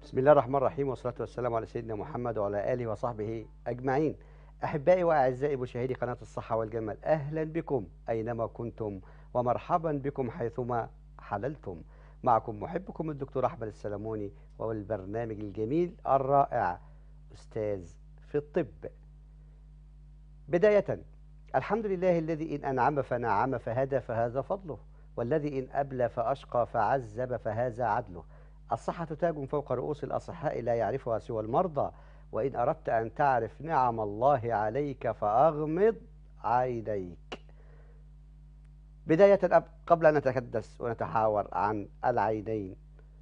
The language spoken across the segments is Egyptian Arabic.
بسم الله الرحمن الرحيم والصلاة والسلام على سيدنا محمد وعلى آله وصحبه أجمعين أحبائي وأعزائي مشاهدي قناة الصحة والجمال أهلا بكم أينما كنتم ومرحبا بكم حيثما حللتم معكم محبكم الدكتور أحمد السلموني والبرنامج الجميل الرائع أستاذ في الطب بداية الحمد لله الذي إن أنعم فنعم فهدى فهذا فضله والذي إن أبلى فأشقى فعذب فهذا عدله الصحة تاج فوق رؤوس الأصحاء لا يعرفها سوى المرضى وإن أردت أن تعرف نعم الله عليك فأغمض عينيك بداية أب- قبل أن نتحدث ونتحاور عن العينين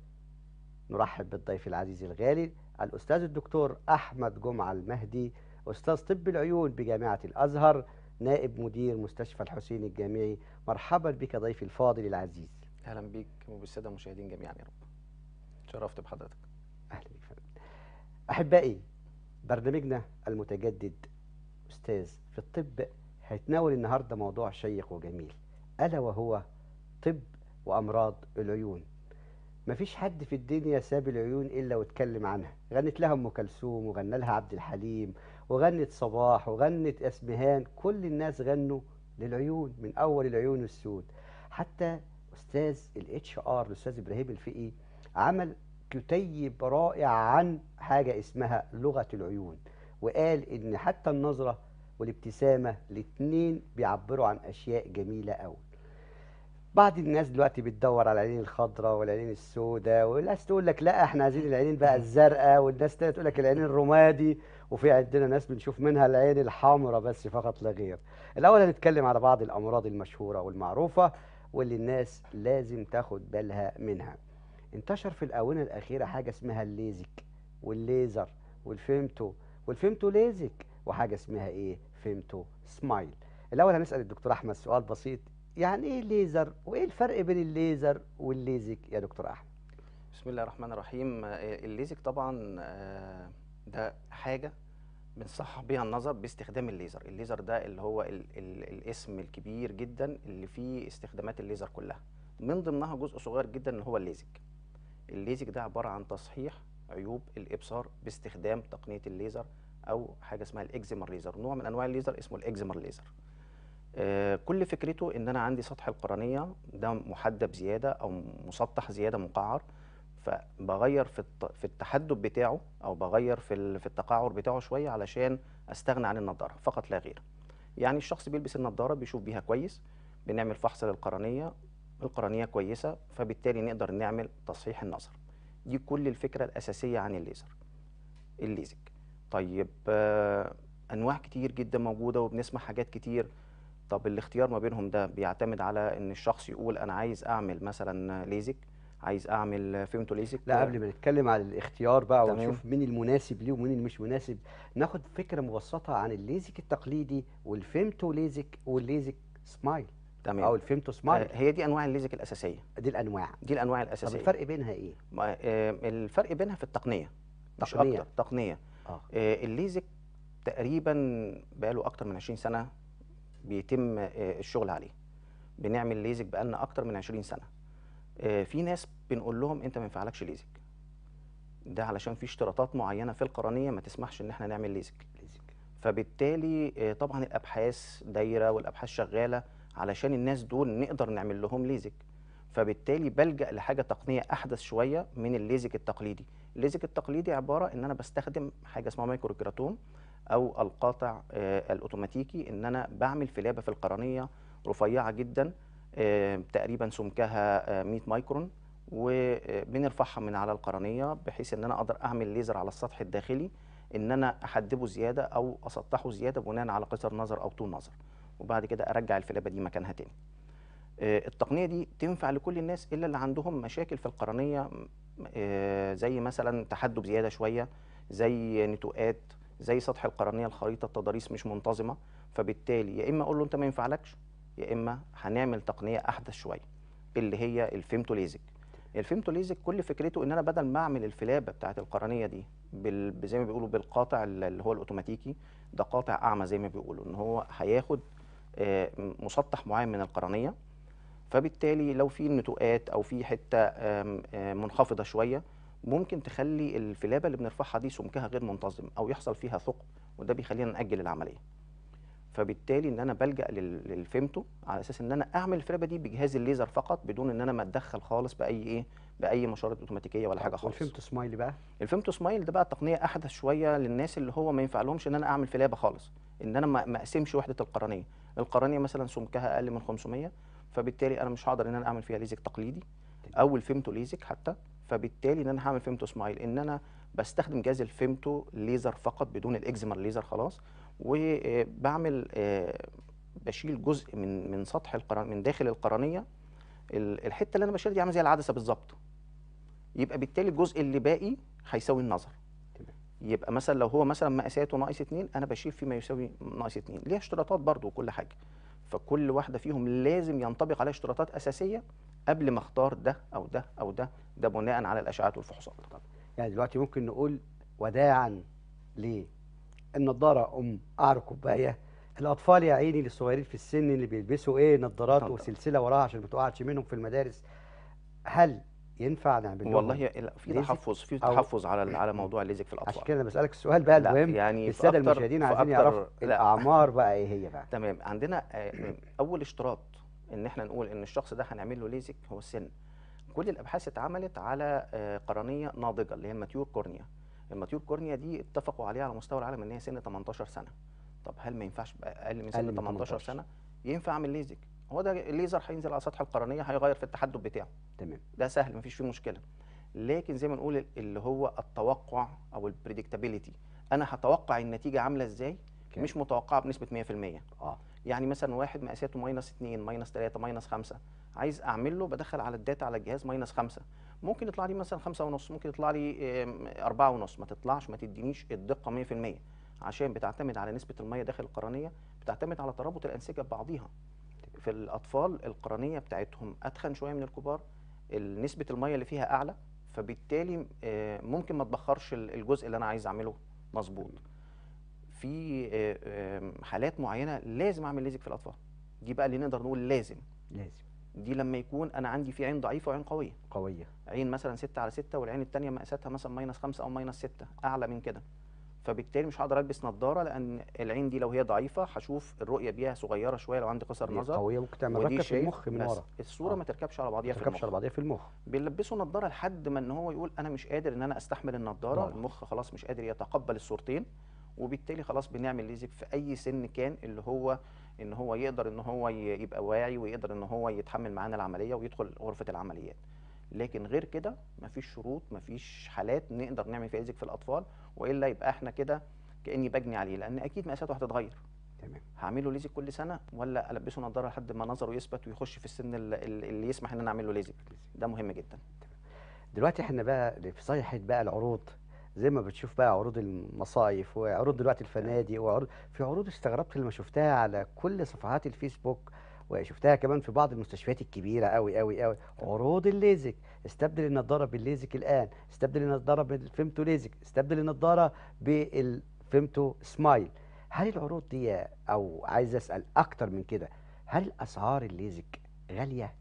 نرحب بالضيف العزيز الغالي الأستاذ الدكتور أحمد جمعة المهدي أستاذ طب العيون بجامعة الأزهر نائب مدير مستشفى الحسين الجامعي مرحبا بك ضيفي الفاضل العزيز اهلا بيك وبالساده المشاهدين جميعا يا رب شرفت بحضرتك أهلا بك فندم. أحبائي برنامجنا المتجدد أستاذ في الطب هيتناول النهاردة موضوع شيق وجميل ألا وهو طب وأمراض العيون مفيش حد في الدنيا ساب العيون إلا واتكلم عنها غنت لها أم كلثوم وغنى لها عبد الحليم وغنت صباح وغنت أسمهان كل الناس غنوا للعيون من أول العيون السود حتى أستاذ الاتش ار الأستاذ إبراهيم الفقي عمل كتيب رائع عن حاجة اسمها لغة العيون وقال إن حتى النظرة والابتسامة الاتنين بيعبروا عن أشياء جميلة أوي بعض الناس دلوقتي بتدور على العينين الخضراء والعينين السوداء والناس تقول لك لا احنا عايزين العينين بقى الزرقاء والناس تانية تقول لك العينين الرمادي وفي عندنا ناس بنشوف منها العين الحمراء بس فقط لا غير الاول هنتكلم على بعض الامراض المشهوره والمعروفه واللي الناس لازم تاخد بالها منها انتشر في الاونه الاخيره حاجه اسمها الليزك والليزر والفيمتو والفيمتو ليزك وحاجه اسمها ايه فيمتو سمايل الاول هنسال الدكتور احمد سؤال بسيط يعني ايه ليزر وايه الفرق بين الليزر والليزك يا دكتور احمد بسم الله الرحمن الرحيم آه، الليزك طبعا آه، ده حاجه بنصحح بيها النظر باستخدام الليزر الليزر ده اللي هو ال ال الاسم الكبير جدا اللي فيه استخدامات الليزر كلها من ضمنها جزء صغير جدا اللي هو الليزك الليزك ده عباره عن تصحيح عيوب الابصار باستخدام تقنيه الليزر او حاجه اسمها الاكزيمر ليزر نوع من انواع الليزر اسمه الاكزيمر ليزر آه، كل فكرته ان انا عندي سطح القرنيه ده محدب زياده او مسطح زياده مقعر فبغير في الت- في التحدب بتاعه او بغير في ال- في التقعر بتاعه شويه علشان استغنى عن النضاره فقط لا غير يعني الشخص بيلبس النضاره بيشوف بيها كويس بنعمل فحص للقرنيه القرنيه كويسه فبالتالي نقدر نعمل تصحيح النظر دي كل الفكره الاساسيه عن الليزر الليزك طيب آه، انواع كتير جدا موجوده وبنسمع حاجات كتير طب الاختيار ما بينهم ده بيعتمد على ان الشخص يقول انا عايز اعمل مثلا ليزك عايز اعمل فيمتو ليزك لا قبل ما نتكلم على الاختيار بقى تمام. ونشوف مين المناسب ليه ومين اللي مش مناسب ناخد فكره مبسطه عن الليزك التقليدي والفيمتو ليزك والليزك سمايل تمام او الفيمتو سمايل آه، هي دي انواع الليزك الاساسيه دي الانواع دي الانواع طب الاساسيه الفرق بينها ايه ما- آه، الفرق بينها في التقنيه مش تقنية. اكتر تقنيه اه آه، الليزك تقريبا بقاله اكتر من 20 سنه بيتم آه، الشغل عليه بنعمل ليزك بقالنا اكتر من 20 سنه آه، في ناس بنقول لهم انت ما ينفعلكش ليزك ده علشان في اشتراطات معينه في القرنيه ما تسمحش ان احنا نعمل ليزك ليزك فبالتالي آه، طبعا الابحاث دايره والابحاث شغاله علشان الناس دول نقدر نعمل لهم ليزك فبالتالي بلجأ لحاجه تقنيه احدث شويه من الليزك التقليدي الليزك التقليدي عباره ان انا بستخدم حاجه اسمها مايكرو كيراتون او القاطع آه، الاوتوماتيكي ان انا بعمل فلابه في القرنيه رفيعه جدا آه، تقريبا سمكها آه، 100 مايكرون وبنرفعها من على القرنيه بحيث ان انا اقدر اعمل ليزر على السطح الداخلي ان انا احدبه زياده او اسطحه زياده بناء على قصر نظر او طول نظر وبعد كده ارجع الفلابه دي مكانها تاني آه، التقنيه دي تنفع لكل الناس الا اللي عندهم مشاكل في القرنيه م- آه، زي مثلا تحدب زياده شويه زي نتوءات زي سطح القرنيه الخريطه التضاريس مش منتظمه فبالتالي يا اما اقول له انت ما ينفعلكش يا اما هنعمل تقنيه احدث شويه اللي هي الفيمتو ليزك الفيمتو ليزك كل فكرته ان انا بدل ما اعمل الفلابه بتاعت القرنيه دي بال... زي ما بيقولوا بالقاطع اللي هو الاوتوماتيكي ده قاطع اعمى زي ما بيقولوا ان هو هياخد آه، مسطح معين من القرنيه فبالتالي لو في نتوءات او في حته آم، آم، منخفضه شويه ممكن تخلي الفلابه اللي بنرفعها دي سمكها غير منتظم او يحصل فيها ثقب وده بيخلينا ناجل العمليه فبالتالي ان انا بلجا لل- للفيمتو على اساس ان انا اعمل الفلابه دي بجهاز الليزر فقط بدون ان انا ما اتدخل خالص باي ايه باي مشارط اوتوماتيكيه ولا حاجه خالص والفيمتو سمايلي بقى الفيمتو سمايل ده بقى تقنيه احدث شويه للناس اللي هو ما ينفع لهمش ان انا اعمل فلابه خالص ان انا ما ما اقسمش وحده القرنيه القرنيه مثلا سمكها اقل من 500 فبالتالي انا مش هقدر ان انا اعمل فيها ليزك تقليدي او الفيمتو ليزك حتى فبالتالي ان انا هعمل فيمتو سمايل ان انا بستخدم جهاز الفيمتو ليزر فقط بدون الاكزيمر ليزر خلاص وبعمل آه، بشيل جزء من من سطح القرن من داخل القرنيه ال- الحته اللي انا بشيلها دي عامله زي العدسه بالظبط يبقى بالتالي الجزء اللي باقي هيساوي النظر تمام. يبقى مثلا لو هو مثلا مقاساته ناقص 2 انا بشيل فيه ما يساوي ناقص 2 ليها اشتراطات برضو وكل حاجه فكل واحده فيهم لازم ينطبق عليها اشتراطات اساسيه قبل ما اختار ده او ده او ده ده بناء على الاشعاعات والفحوصات يعني دلوقتي ممكن نقول وداعا للنضاره ام قعر كوبايه الاطفال يا عيني الصغيرين في السن اللي بيلبسوا ايه نظارات نضارة. وسلسله وراها عشان ما تقعش منهم في المدارس هل ينفع نعمل لهم والله يا- لا، في ليزك تحفظ في أو- تحفظ على على موضوع الليزك في عشان الاطفال كده انا بسالك السؤال بقى لا، المهم يعني في الساده أكتر- المشاهدين في عايزين أكتر- يعرفوا لا. الاعمار بقى ايه هي بقى تمام عندنا آه، اول اشتراط ان احنا نقول ان الشخص ده هنعمل له ليزك هو السن كل الابحاث اتعملت على آه، قرنيه ناضجه اللي هي الماتيور كورنيا الماتيور كورنيا دي اتفقوا عليها على مستوى العالم ان هي سن 18 سنه طب هل ما ينفعش بقى اقل من أقل سن من 18 18. سنه ينفع اعمل ليزك هو ده الليزر هينزل على سطح القرنيه هيغير في التحدب بتاعه تمام ده سهل مفيش فيه مشكله لكن زي ما نقول اللي هو التوقع او البريدكتابيليتي انا هتوقع النتيجه عامله ازاي كام؟ مش متوقعه بنسبه 100% اه يعني مثلا واحد مقاساته ماينس 2 ماينس 3 ماينس 5 عايز اعمل له بدخل على الداتا على الجهاز ماينس 5 ممكن يطلع لي مثلا 5 ونص ممكن يطلع لي 4 ونص ما تطلعش ما تدينيش الدقه 100% عشان بتعتمد على نسبه الميه داخل القرنيه بتعتمد على ترابط الانسجه ببعضيها في الاطفال القرنيه بتاعتهم اتخن شويه من الكبار ال- نسبه الميه اللي فيها اعلى فبالتالي آه، ممكن ما تبخرش ال- الجزء اللي انا عايز اعمله مظبوط في آه، آه، حالات معينه لازم اعمل ليزك في الاطفال دي بقى اللي نقدر نقول لازم لازم دي لما يكون انا عندي في عين ضعيفه وعين قويه قويه عين مثلا 6 على 6 والعين الثانيه مقاساتها مثلا ماينس 5 او ماينس 6 اعلى من كده فبالتالي مش هقدر البس نظاره لان العين دي لو هي ضعيفه هشوف الرؤيه بيها صغيره شويه لو عندي قصر دي نظر قويه ممكن تعمل ودي ركه في شايف المخ من بس ورا الصوره آه. ما تركبش على بعضيها ما في تركبش المخ على بعضيها في المخ بيلبسوا نظاره لحد ما ان هو يقول انا مش قادر ان انا استحمل النظاره طبعا. المخ خلاص مش قادر يتقبل الصورتين وبالتالي خلاص بنعمل ليزك في اي سن كان اللي هو ان هو يقدر ان هو ي- يبقى واعي ويقدر ان هو يتحمل معانا العمليه ويدخل غرفه العمليات لكن غير كده مفيش شروط مفيش حالات نقدر نعمل فيها ليزك في الاطفال والا يبقى احنا كده كاني بجني عليه لان اكيد مقاساته هتتغير تمام هعمل له ليزك كل سنه ولا البسه نظاره لحد ما نظره يثبت ويخش في السن ال- ال- اللي يسمح ان انا اعمل له ليزك ده مهم جدا دلوقتي احنا بقى في صيحه بقى العروض زي ما بتشوف بقى عروض المصايف وعروض دلوقتي الفنادق وعروض في عروض استغربت لما شفتها على كل صفحات الفيسبوك وشفتها كمان في بعض المستشفيات الكبيره قوي قوي قوي عروض الليزك استبدل النضاره بالليزك الان استبدل النضاره بالفيمتو ليزك استبدل النضاره بالفيمتو سمايل هل العروض دي او عايز اسال اكتر من كده هل اسعار الليزك غاليه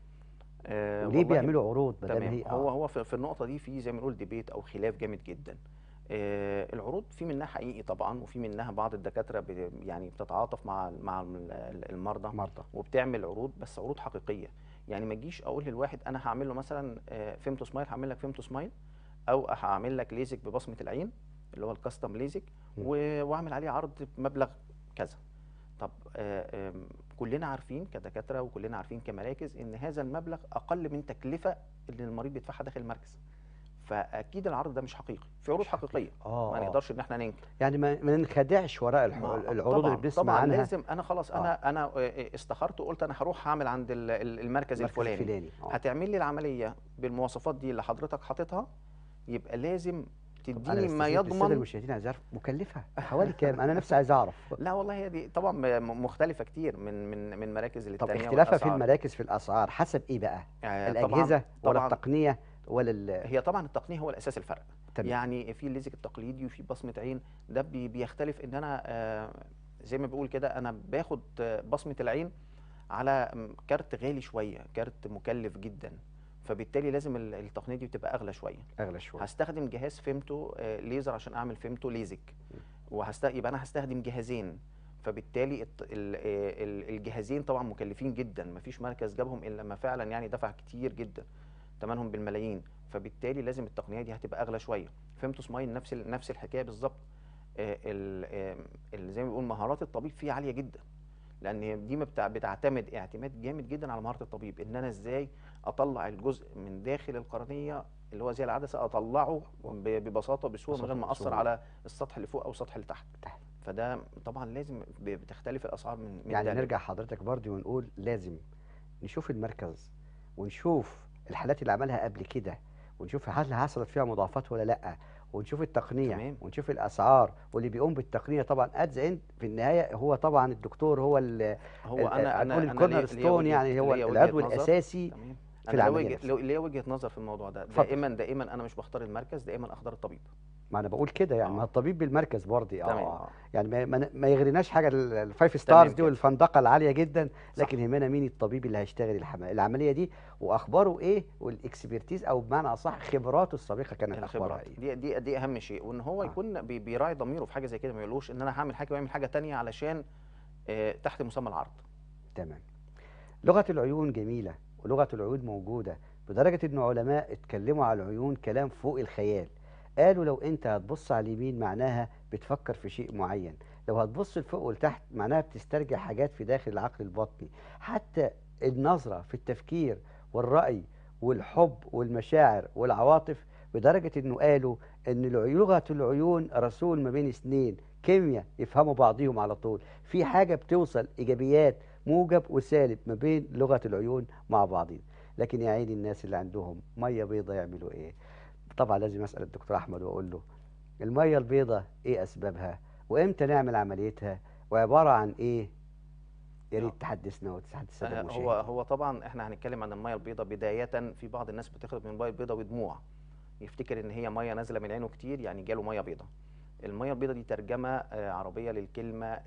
آه وليه والله بيعملوا عروض بدل تمام هي هو هو في, في النقطه دي في زي ما نقول ديبيت او خلاف جامد جدا آه العروض في منها حقيقي طبعا وفي منها بعض الدكاتره بي- يعني بتتعاطف مع مع ال- المرضى مرضى وبتعمل عروض بس عروض حقيقيه يعني ما اجيش اقول للواحد انا هعمل له مثلا آه، فيمتو سمايل هعمل لك فيمتو سمايل او هعمل لك ليزك ببصمه العين اللي هو الكاستم ليزك م. و- واعمل عليه عرض بمبلغ كذا طب آه، آم، كلنا عارفين كدكاتره وكلنا عارفين كمراكز ان هذا المبلغ اقل من تكلفه اللي المريض بيدفعها داخل المركز فاكيد العرض ده مش حقيقي في عروض حقيقيه اه ما آه. نقدرش ان احنا ننكر يعني ما ما ننخدعش وراء الح... ما- العروض اللي طبعاً- بنسمع طبعا عنها لازم انا خلاص انا انا آه، استخرت وقلت انا هروح هعمل عند ال- ال- المركز المركز الفلاني الفلاني آه. هتعمل لي العمليه بالمواصفات دي اللي حضرتك حاططها يبقى لازم طب أنا تديني ما بستفيد بالسادة يضمن المشاهدين عايز اعرف مكلفه حوالي كام انا نفسي عايز اعرف لا والله هي دي طبعا م- مختلفه كتير من من من مراكز طب للتانيه اختلافها في والأسعار. المراكز في الاسعار حسب ايه بقى آه، الاجهزه طبعا ولا طبعا التقنيه ولا ال... هي طبعا التقنيه هو الاساس الفرق تمام. يعني في الليزك التقليدي وفي بصمه عين ده بي- بيختلف ان انا آه، زي ما بقول كده انا باخد آه، بصمه العين على م- كارت غالي شويه كارت مكلف جدا فبالتالي لازم ال- التقنيه دي بتبقى اغلى شويه اغلى شويه هستخدم جهاز فيمتو آه، ليزر عشان اعمل فيمتو ليزك وهست يبقى انا هستخدم جهازين فبالتالي الت- ال- آه، ال- الجهازين طبعا مكلفين جدا مفيش مركز جابهم الا لما فعلا يعني دفع كتير جدا ثمنهم بالملايين فبالتالي لازم التقنيه دي هتبقى اغلى شويه فيمتو سمايل نفس ال- نفس الحكايه بالظبط آه، ال- آه، ال- زي ما بيقول مهارات الطبيب فيه عاليه جدا لان دي ما بتع- بتعتمد اعتماد جامد جدا على مهاره الطبيب ان انا ازاي اطلع الجزء من داخل القرنيه اللي هو زي العدسه اطلعه ب- ببساطه بسهوله من غير ما اثر بسهولة. على السطح اللي فوق او السطح اللي تحت تحت. فده طبعا لازم ب- بتختلف الاسعار من من يعني ده لده. نرجع حضرتك برضه ونقول لازم نشوف المركز ونشوف الحالات اللي عملها قبل كده ونشوف هل حصلت فيها مضاعفات ولا لا ونشوف التقنيه تمام. ونشوف الاسعار واللي بيقوم بالتقنيه طبعا ادز اند في النهايه هو طبعا الدكتور هو ال هو انا انا هنقول انا الكورنر ليا- ليا ستون وجهة- يعني هو ليا وجهة العضو نظر. الاساسي تمام في انا ليا العملية وجهه نفسها. ليا وجهه نظر في الموضوع ده اتفضل. دائما دائما انا مش بختار المركز دائما اختار الطبيب ما انا بقول كده يعني آه. ما الطبيب بالمركز برضه تمام اه آه. يعني ما, ما, ما يغريناش حاجه ال- الفايف ستارز دي كده. والفندقه العاليه جدا صح. لكن يهمنا مين الطبيب اللي هيشتغل الحم- العمليه دي واخباره ايه والاكسبرتيز او بمعنى اصح خبراته السابقه كانت اخبارها الخبرات ايه دي دي دي اهم شيء وان هو آه. يكون بي- بيراعي ضميره في حاجه زي كده ما يقولوش ان انا هعمل حاجه ويعمل حاجه تانية علشان آه، تحت مسمى العرض تمام لغه العيون جميله ولغه العيون موجوده لدرجه ان علماء اتكلموا على العيون كلام فوق الخيال قالوا لو انت هتبص على اليمين معناها بتفكر في شيء معين لو هتبص لفوق ولتحت معناها بتسترجع حاجات في داخل العقل الباطني حتى النظرة في التفكير والرأي والحب والمشاعر والعواطف بدرجة انه قالوا ان العيون- لغة العيون رسول ما بين اثنين كيمياء يفهموا بعضهم على طول في حاجة بتوصل ايجابيات موجب وسالب ما بين لغة العيون مع بعضهم لكن يا عيني الناس اللي عندهم مية بيضة يعملوا ايه طبعا لازم اسال الدكتور احمد واقول له الميه البيضاء ايه اسبابها وامتى نعمل عمليتها وعباره عن ايه يا ريت آه. تحدثنا وتحدث آه، الساده هو المشاهدين هو طبعا احنا هنتكلم عن الميه البيضاء بدايه في بعض الناس بتخرج من الميه البيضاء ودموع يفتكر ان هي ميه نازله من عينه كتير يعني جاله ميه بيضاء الميه البيضاء دي ترجمه آه، عربيه للكلمه ال-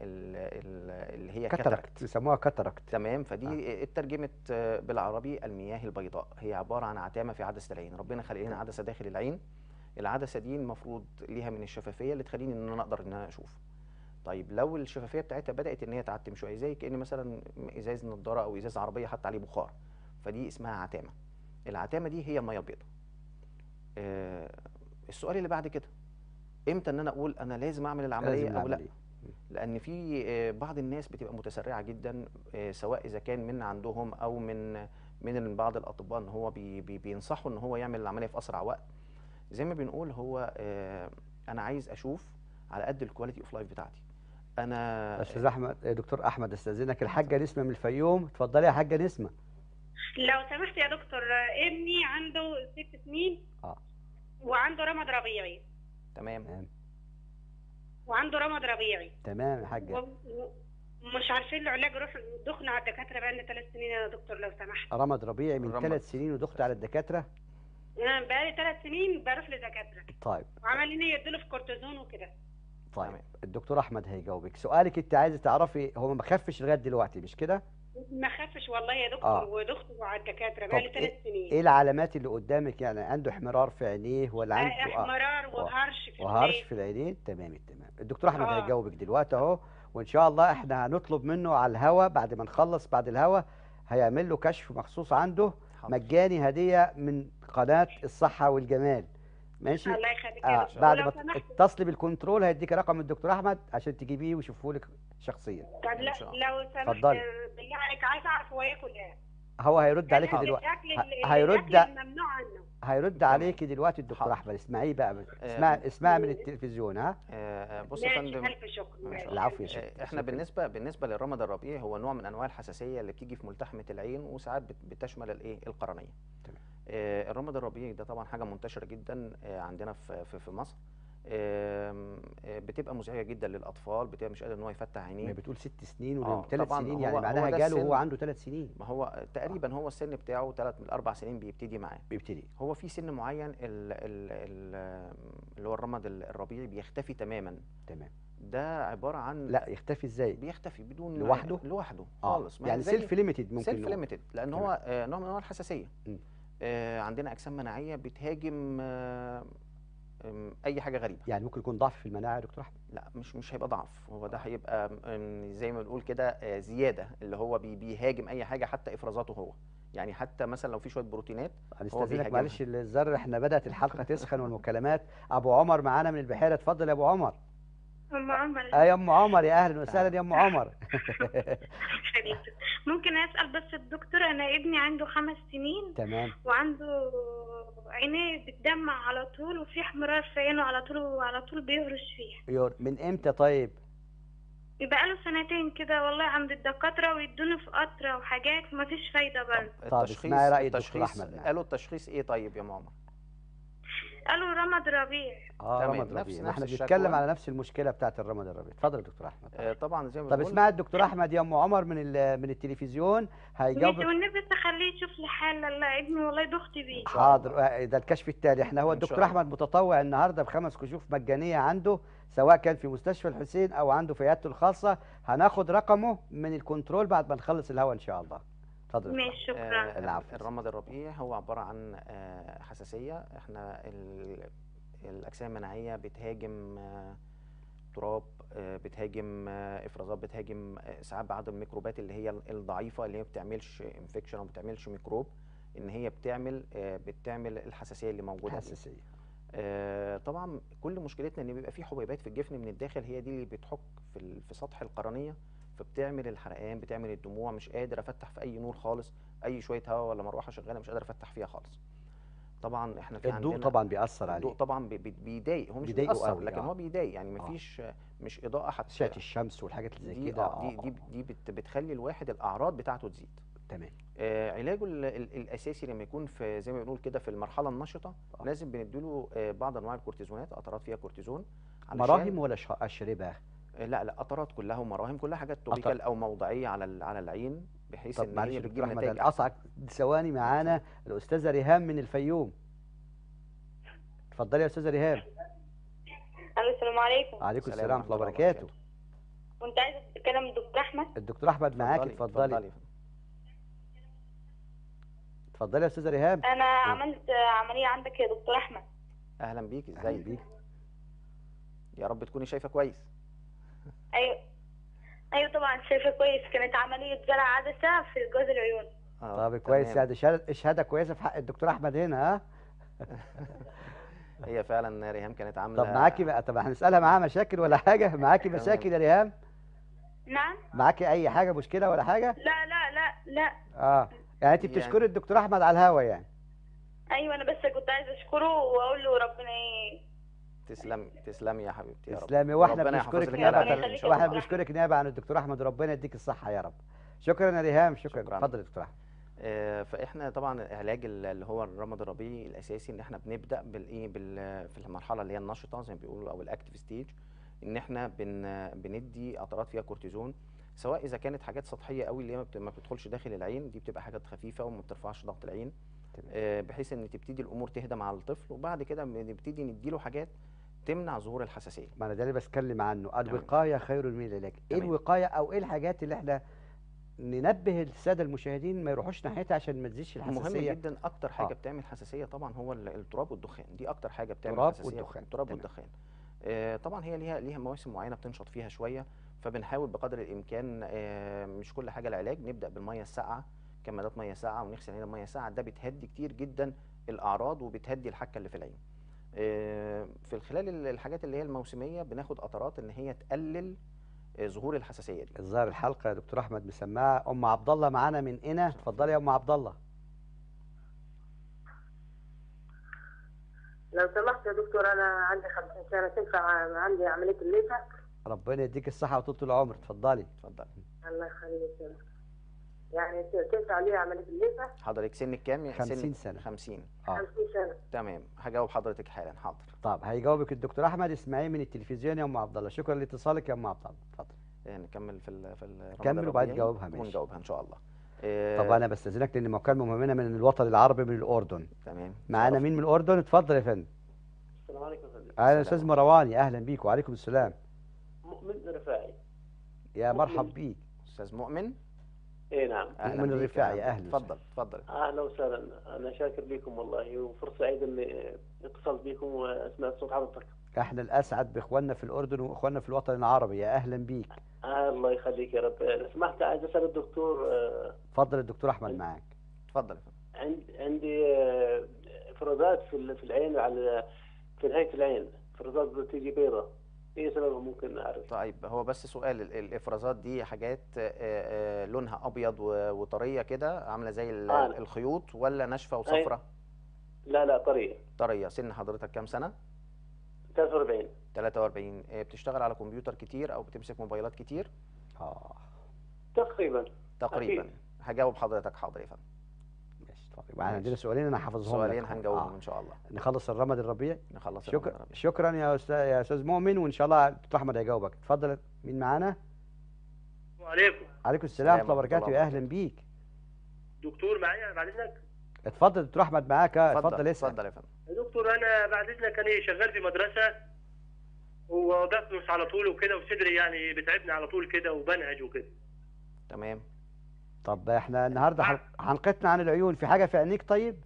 ال- اللي هي كاتاراكت كاتاراكت بيسموها كاتاراكت تمام فدي اترجمت آه، بالعربي المياه البيضاء هي عباره عن عتامه في عدسه العين ربنا خلق لنا عدسه داخل العين العدسه دي المفروض ليها من الشفافيه اللي تخليني ان انا اقدر ان انا اشوف طيب لو الشفافيه بتاعتها بدات ان هي تعتم شويه زي كان مثلا ازاز نضاره او ازاز عربيه حتى عليه بخار فدي اسمها عتامه العتامه دي هي الميه البيضاء آه السؤال اللي بعد كده امتى ان انا اقول انا لازم اعمل العمليه لازم او لا العملية. لان في آه، بعض الناس بتبقى متسرعه جدا آه، سواء اذا كان من عندهم او من من بعض الاطباء ان هو بي بي بينصحوا ان هو يعمل العمليه في اسرع وقت زي ما بنقول هو آه، انا عايز اشوف على قد الكواليتي اوف لايف بتاعتي انا استاذ احمد آه، دكتور احمد استاذنك الحاجه نسمه من الفيوم اتفضلي يا حاجه نسمه لو سمحت يا دكتور ابني عنده ست سنين اه وعنده رمد ربيعي تمام تمام وعنده رمد ربيعي تمام يا حاجه و- ومش عارفين له علاج روح دخنا على الدكاتره بقى لنا ثلاث سنين يا دكتور لو سمحت رمض ربيعي من رمض. ثلاث سنين ودخت على الدكاتره انا بقالي ثلاث سنين بروح لدكاتره طيب وعمالين يدوا في كورتيزون وكده طيب تمام. الدكتور احمد هيجاوبك سؤالك انت عايزه تعرفي هو ما خفش لغايه دلوقتي مش كده ما خافش والله يا دكتور آه. ودخته على الدكاتره طب بقالي إيه- ثلاث سنين ايه العلامات اللي قدامك يعني عنده احمرار في عينيه ولا آه، عنده آه. احمرار وهرش في وهرش الليل. في العينين تمام التمام الدكتور احمد آه. هيجاوبك دلوقتي اهو وان شاء الله احنا هنطلب منه على الهوا بعد ما نخلص بعد الهوا هيعمل له كشف مخصوص عنده حاضر. مجاني هديه من قناه الصحه والجمال ماشي الله يخليك يا آه دكتور بعد ولو ما سمحت تتصلي بالكنترول هيديك رقم الدكتور احمد عشان تجيبيه ويشوفه لك شخصيا طب إن لا شاء الله. لو سمحت اتفضلي. بالله عليك عايز اعرف هو ياكل ايه هو هيرد عليك يعني دلوقتي الاكل ه- اللي- هيرد- الأكل الممنوع عنه هيرد تمام. عليك دلوقتي الدكتور حاضر. احمد اسمعيه بقى آه، اسمع اسمع من التلفزيون ها آه، آه، بص يا ماشي فندم الف شكر ما شاء ماشي. الله. العفو يا ألف شيخ. آه، احنا شكراً. بالنسبه بالنسبه للرمد الربيعي هو نوع من انواع الحساسيه اللي بتيجي في ملتحمه العين وساعات بت- بتشمل الايه القرنيه تمام. آه، الرمد الربيعي ده طبعا حاجه منتشره جدا آه، عندنا في في في مصر آم، آه، بتبقى مزعجه جدا للاطفال بتبقى مش قادر ان هو يفتح ما عينيه بتقول ست سنين آه، ولا ثلاث طبعاً سنين هو- يعني هو معناها ده جاله وهو السن. عنده ثلاث سنين ما هو تقريبا هو السن بتاعه ثلاث من اربع سنين بيبتدي معاه بيبتدي هو في سن معين ال ال ال اللي هو الرمد الربيعي بيختفي تماما تمام ده عباره عن لا يختفي ازاي بيختفي بدون لوحده؟ لوحده اه خالص ما هي يعني زي- سيلف ليميتد ممكن سيلف نقول. ليميتد لان تمام. هو آه، نوع من انواع الحساسيه مم. آه، عندنا اجسام مناعيه بتهاجم آه، أم، اي حاجه غريبه يعني ممكن يكون ضعف في المناعه يا دكتور احمد لا مش مش هيبقى ضعف هو ده هيبقى أم، زي ما بنقول كده آه، زياده اللي هو بي- بيهاجم اي حاجه حتى افرازاته هو يعني حتى مثلا لو في شويه بروتينات هنستاذنك بيهاجمها. معلش الزر احنا بدات الحلقه تسخن والمكالمات ابو عمر معانا من البحيره اتفضل يا ابو عمر ام عمر اه يا ام عمر يا اهلا وسهلا يا ام عمر حبيبتي ممكن اسال بس الدكتور انا ابني عنده خمس سنين تمام وعنده عينيه بتدمع على طول وفي احمرار في عينه على طول وعلى طول بيهرش فيها يور من امتى طيب بقى له سنتين كده والله عند الدكاترة ويدوني في قطرة وحاجات مفيش فايدة برضه طب اسمعي رأي الدكتور التشخيص أحمد معاك. قالوا التشخيص ايه طيب يا ماما قالوا رمض ربيع اه تمام، رمض نفس- ربيع نفس احنا الشكوى. بنتكلم على نفس المشكله بتاعت الرمض الربيع اتفضل يا دكتور احمد آه، طبعا زي ما طب بنقول اسمعي الدكتور احمد يا ام عمر من ال- من التلفزيون هيجاوبك والنبي تخليه يشوف لي حل لا ابني والله ضغط بيه شاء حاضر آه، ده الكشف التالي احنا هو إن شاء الدكتور الله. احمد متطوع النهارده بخمس كشوف مجانيه عنده سواء كان في مستشفى الحسين او عنده في عيادته الخاصه هناخد رقمه من الكنترول بعد ما نخلص الهوا ان شاء الله اتفضل يا دكتور. ماشي شكرا آه، العفو. الرمد الربيعي هو عبارة عن آه، حساسية احنا ال- الأجسام المناعية بتهاجم آه، تراب آه، بتهاجم آه، افرازات بتهاجم آه، ساعات بعض الميكروبات اللي هي الضعيفة اللي هي ما بتعملش انفكشن او ما بتعملش ميكروب ان هي بتعمل آه، بتعمل الحساسية اللي موجودة دي. حساسيه آه، طبعا كل مشكلتنا ان بيبقى في حبيبات في الجفن من الداخل هي دي اللي بتحك في ال- في سطح القرنيه فبتعمل الحرقان بتعمل الدموع مش قادر افتح في اي نور خالص اي شويه هواء ولا مروحه شغاله مش قادر افتح فيها خالص طبعا احنا في الضوء عندنا طبعا بيأثر عليه الضوء طبعا بي- بي- بيضايق هو مش بيضايقه بيأثر قوي، لكن آه. هو بيضايق يعني آه. مفيش مش اضاءه حتى اشعه الشمس والحاجات اللي زي دي كده اه دي دي دي بت بتخلي الواحد الاعراض بتاعته تزيد تمام آه، علاجه ال- ال- الاساسي لما يكون في زي ما بنقول كده في المرحله النشطه آه. لازم بنديله آه، بعض انواع الكورتيزونات قطرات فيها كورتيزون علشان- مراهم ولا ش- اشربه آه، لا لا قطرات كلها ومراهم كلها حاجات توبيكال او موضعيه على ال- على العين بحيث طب ان معلش هي يا بتجيب دكتور احمد نتائج هنقطعك ثواني معانا الاستاذه ريهام من الفيوم اتفضلي يا استاذه ريهام الو السلام عليكم عليكم السلام السلام ورحمه الله ورحمة الله وبركاته كنت عايزة اتكلم الدكتور احمد الدكتور احمد معاك اتفضلي اتفضلي يا استاذه ريهام انا عملت عملية عندك يا دكتور احمد اهلا بيك أهلا ازيك بيك. يا رب تكوني شايفه كويس ايوه ايوه طبعا شايفة كويس كانت عملية زرع عدسة في جوز العيون آه، طب كويس تمام. يعني شهاده شهاده كويسه في حق الدكتور احمد هنا ها هي فعلا ريهام كانت عامله طب معاكي بقى طب هنسالها معاها مشاكل ولا حاجه معاكي تمام. مشاكل يا ريهام نعم معاكي اي حاجه مشكله ولا حاجه لا لا لا لا اه يعني انت يعني- بتشكري الدكتور احمد على الهوا يعني ايوه انا بس كنت عايزة اشكره واقول له ربنا ي... تسلمي تسلمي يا حبيبتي يا رب تسلمي واحنا ربنا يحفظ بنشكرك لك نيابه ربنا عن- يخليك واحنا يا دكتور بنشكرك نيابه عن الدكتور احمد وربنا يديك الصحه يا رب شكرا يا ريهام شكرا شكراً. اتفضل يا دكتور احمد آه، فاحنا طبعا العلاج ال- اللي هو الرمد الربيعي الاساسي ان احنا بنبدا بالايه بال في المرحله اللي هي النشطه زي ما بيقولوا او الاكتيف ستيج ان احنا بن بندي قطرات فيها كورتيزون سواء اذا كانت حاجات سطحيه قوي اللي هي ما بت- ما بتدخلش داخل العين دي بتبقى حاجات خفيفه وما بترفعش ضغط العين تمام. آه، بحيث ان تبتدي الامور تهدى مع الطفل وبعد كده بنبتدي نديله حاجات تمنع ظهور الحساسيه ما انا ده اللي بتكلم عنه الوقايه خير من العلاج ايه تمام. الوقايه او ايه الحاجات اللي احنا ننبه الساده المشاهدين ما يروحوش ناحيتها عشان ما تزيدش مهم الحساسيه جدا اكتر حاجه آه. بتعمل حساسيه طبعا هو ال- التراب والدخان دي اكتر حاجه بتعمل التراب حساسيه والدخان، التراب تمام. والدخان آه، طبعا هي ليها ليها مواسم معينه بتنشط فيها شويه فبنحاول بقدر الامكان آه، مش كل حاجه العلاج نبدا بالميه الساقعه كمادات ميه ساقعه ونغسل عينينا بميه ساقعه ده بتهدي كتير جدا الاعراض وبتهدي الحكه اللي في العين آه، في خلال ال- الحاجات اللي هي الموسميه بناخد قطرات ان هي تقلل آه، ظهور الحساسيه دي الظاهر الحلقه يا دكتور احمد مسماها ام عبد الله معانا من هنا اتفضلي يا ام عبد الله لو سمحت يا دكتور انا عندي 50 سنه تنفع عندي عمليه الليزر ربنا يديك الصحه وطول العمر اتفضلي اتفضل الله يخليك يا دكتور. يعني ت- تنفع لي عمليه الليزر حضرتك سنك كام 50 سنة. 50 اه 50 سنه تمام هجاوب حضرتك حالا حاضر طب هيجاوبك الدكتور احمد اسماعيل من التلفزيون يا ام عبد الله شكرا لاتصالك يا ام عبد الله اتفضل آه، نكمل في ال في ال كمل وبعدين جاوبها، ماشي. ونجاوبها ان شاء الله آه، طب انا بستاذنك لان مكالمه مهمه من الوطن العربي من الاردن تمام معانا شرف. مين من الاردن اتفضل يا فندم السلام عليكم يا فندم اهلا السلام استاذ عليكم. مرواني اهلا بيك وعليكم السلام مؤمن رفاعي يا مؤمن. مرحب بيك استاذ مؤمن اي نعم أهلا من بيك، الرفاعي، أهلا أهلا بيك. اتفضل اتفضل اهلا وسهلا انا شاكر لكم والله وفرصه سعيده اني اتصلت بكم وسمعت صوت حضرتك احنا الاسعد باخواننا في الاردن واخواننا في الوطن العربي يا اهلا بيك آه الله يخليك يا رب لو سمحت عايز اسال الدكتور آه، اتفضل الدكتور احمد معاك اتفضل يا فندم. عند عندي آه، افرازات في ال- في العين على في نهايه العين افرازات بتيجي بيضة ايه سببها ممكن اعرف طيب هو بس سؤال ال- الافرازات دي حاجات آه، آه، لونها ابيض و- وطريه كده عامله زي ال- آه. الخيوط ولا ناشفه وصفرة لا لا طريه طريه سن حضرتك كام سنه 43 43 آه، بتشتغل على كمبيوتر كتير او بتمسك موبايلات كتير اه تقريبا تقريبا أكيد. هجاوب حضرتك حاضر يا فندم ماشي اتفضل يبقى عندنا سؤالين انا حافظهم سؤالين لك. هنجاوبهم آه. ان شاء الله نخلص الرمد الربيع نخلص شكرا الرمضان. شكرا يا استاذ يا استاذ مؤمن وان شاء الله دكتور احمد هيجاوبك اتفضل مين معانا وعليكم عليكم السلام ورحمه الله ورحمة الله وبركاته يا اهلا بيك دكتور معايا بعد اذنك اتفضل دكتور احمد معاك آه، اتفضل اسال اتفضل يا فندم يا دكتور انا بعد اذنك انا شغال في مدرسه وبكنس على طول وكده وصدري يعني بتعبني على طول كده وبنهج وكده تمام طب احنا النهارده حلق- حلقتنا عن العيون في حاجه في عينيك طيب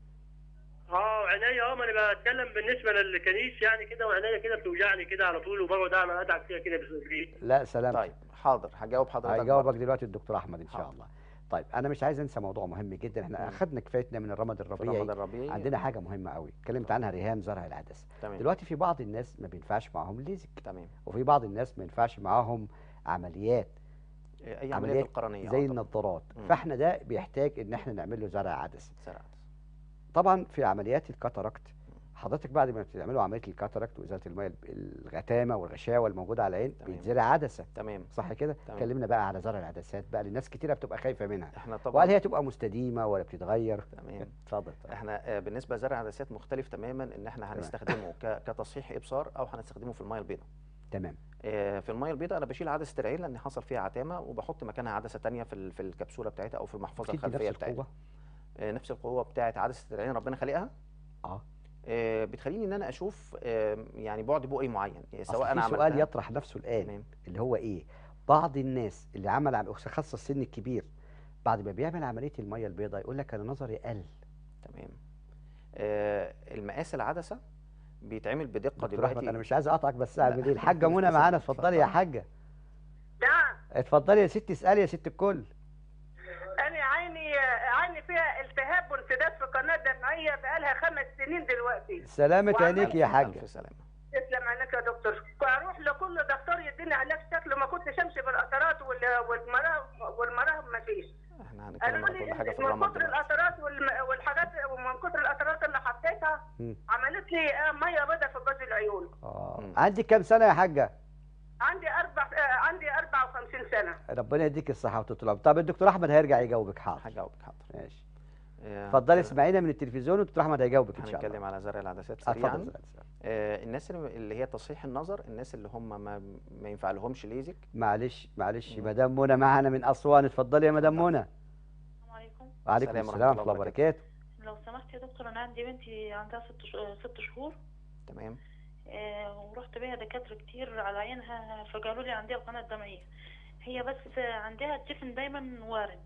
اه عينيا اه ما انا بتكلم بالنسبه للكنيس يعني كده وعينيا كده بتوجعني كده على طول وبقعد اعمل ادعك فيها كده بصدري لا سلام طيب حاضر هجاوب حضرتك هيجاوبك برضه. دلوقتي الدكتور احمد ان شاء حاضر. الله طيب انا مش عايز انسى موضوع مهم جدا احنا مم. اخذنا كفايتنا من الرمد في الربيعي رمضان الربيعي عندنا حاجه مهمه قوي اتكلمت عنها ريهام زرع العدسه تمام دلوقتي في بعض الناس ما بينفعش معاهم ليزك تمام وفي بعض الناس ما ينفعش معاهم عمليات اي عمليه عمليات القرنيه زي آه، طبعاً. النظارات مم. فاحنا ده بيحتاج ان احنا نعمل له زرع عدسه سرعت. طبعا في عمليات الكاتاراكت حضرتك بعد ما بتعملوا عمليه الكاتاراكت وازاله الميه الغتامه والغشاوه الموجوده على العين تمام. بيتزرع عدسه تمام صح كده تمام. اتكلمنا بقى على زرع العدسات بقى للناس كتيره بتبقى خايفه منها احنا طبعا وهل هي تبقى مستديمه ولا بتتغير تمام اتفضل طبعا. احنا آه، بالنسبه لزرع العدسات مختلف تماما ان احنا هنستخدمه ك- كتصحيح ابصار او هنستخدمه في الميه البيضاء تمام آه، في الميه البيضاء انا بشيل عدسه العين لان حصل فيها عتامه وبحط مكانها عدسه تانية في ال- في الكبسوله بتاعتها او في المحفظه بتدي الخلفيه نفس بتاعتها القوه آه، نفس القوه بتاعت عدسه العين ربنا خالقها اه آه، بتخليني ان انا اشوف آه، يعني بعد بؤي معين أصل سواء انا في سؤال عملتها يطرح نفسه الان تمام اللي هو ايه بعض الناس اللي عمل عم... خاصه السن الكبير بعد ما بيعمل عمليه الميه البيضاء يقول لك انا نظري قل تمام آه، المقاس العدسه بيتعمل بدقه دكتور احمد دلوقتي انا مش عايز اقطعك بس لا. اعمل ايه الحاجه منى معانا اتفضلي يا حاجه نعم اتفضلي يا ستي اسالي يا ست الكل انا عيني عيني فيها التهاب وانسداد في قناه دمعيه بقالها خمس سنين دلوقتي سلامة وعمل- عينيك يا ألف حاجه سلامه تسلم عينك يا دكتور اروح لكل دكتور يديني علاج شكله ما كنتش امشي بالقطرات وال- والمراهم والمراهم ما فيش احنا هنتكلم قالوا على كل حاجه لي في من الرمد كتر دلوقتي. القطرات والم- والحاجات ومن كتر القطرات اللي حطيتها مم. عملت لي آه، ميه بيضاء في باز العيون اه مم. عندك كام سنه يا حاجه عندي اربع آه، عندي 54 سنه ربنا يديك الصحه وطول العمر طب الدكتور احمد هيرجع يجاوبك حاضر هجاوبك حاضر ماشي آه، اتفضلي اسمعينا من التلفزيون والدكتور احمد هيجاوبك ان شاء الله هنتكلم على زرع العدسات آه، سريعا اتفضل زي الأسئلة. آه، الناس اللي اللي هي تصحيح النظر الناس اللي هم ما ما ينفع لهمش ليزك معلش معلش مم. مدام منى معانا من اسوان اتفضلي يا مدام منى السلام عليكم وعليكم السلام السلام ورحمة ورحمه الله الله وبركاته لو سمحت يا دكتور انا عندي بنتي عندها ست ش- ست شهور تمام آه، ورحت بيها دكاترة كتير على عينها فقالوا لي عندها القناة الدمعية هي بس عندها الجفن دايما وارم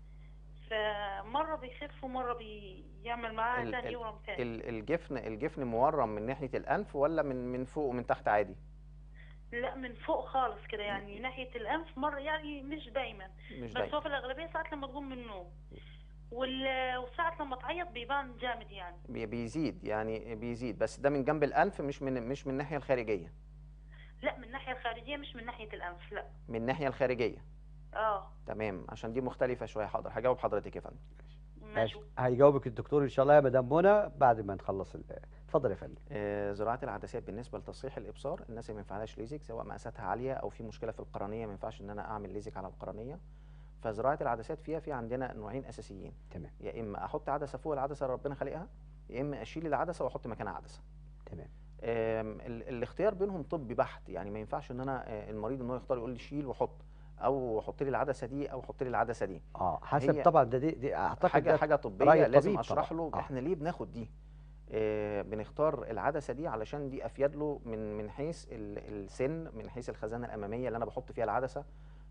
فمرة بيخف ومرة بيعمل معاها ال- تاني ال- يورم تاني ال- الجفن الجفن مورم من ناحيه الانف ولا من من فوق ومن تحت عادي لا من فوق خالص كده يعني ناحية الأنف مرة يعني مش دايما مش بس دايما هو في الأغلبية ساعات لما تقوم من النوم وال- وساعات لما تعيط بيبان جامد يعني بي- بيزيد يعني بيزيد بس ده من جنب الانف مش من مش من الناحيه الخارجيه لا من الناحية الخارجية مش من ناحية الأنف لا من الناحيه الخارجيه اه تمام عشان دي مختلفه شويه حاضر هجاوب حضرتك يا فندم ماشي هيجاوبك الدكتور ان شاء الله يا مدام منى بعد ما نخلص ال- اتفضل يا فندم آه، زراعه العدسات بالنسبه لتصحيح الابصار الناس اللي ما ينفعلهاش ليزك سواء مقاساتها عاليه او في مشكله في القرنيه ما ينفعش ان انا اعمل ليزك على القرنيه فزراعه العدسات فيها في عندنا نوعين اساسيين تمام يا اما احط عدسه فوق العدسه اللي ربنا خالقها يا اما اشيل العدسه واحط مكانها عدسه تمام آم، ال- الاختيار بينهم طبي بحت يعني ما ينفعش ان انا آه، المريض ان هو يختار يقول لي شيل وحط او حط لي العدسه دي او حط لي العدسه دي اه حسب هي طبعا ده دي, دي اعتقد حاجه ده حاجه رأي طبيه لازم الطبيب اشرح طبعاً. له آه. احنا ليه بناخد دي آه، بنختار العدسه دي علشان دي افيد له من من حيث ال- السن من حيث الخزانه الاماميه اللي انا بحط فيها العدسه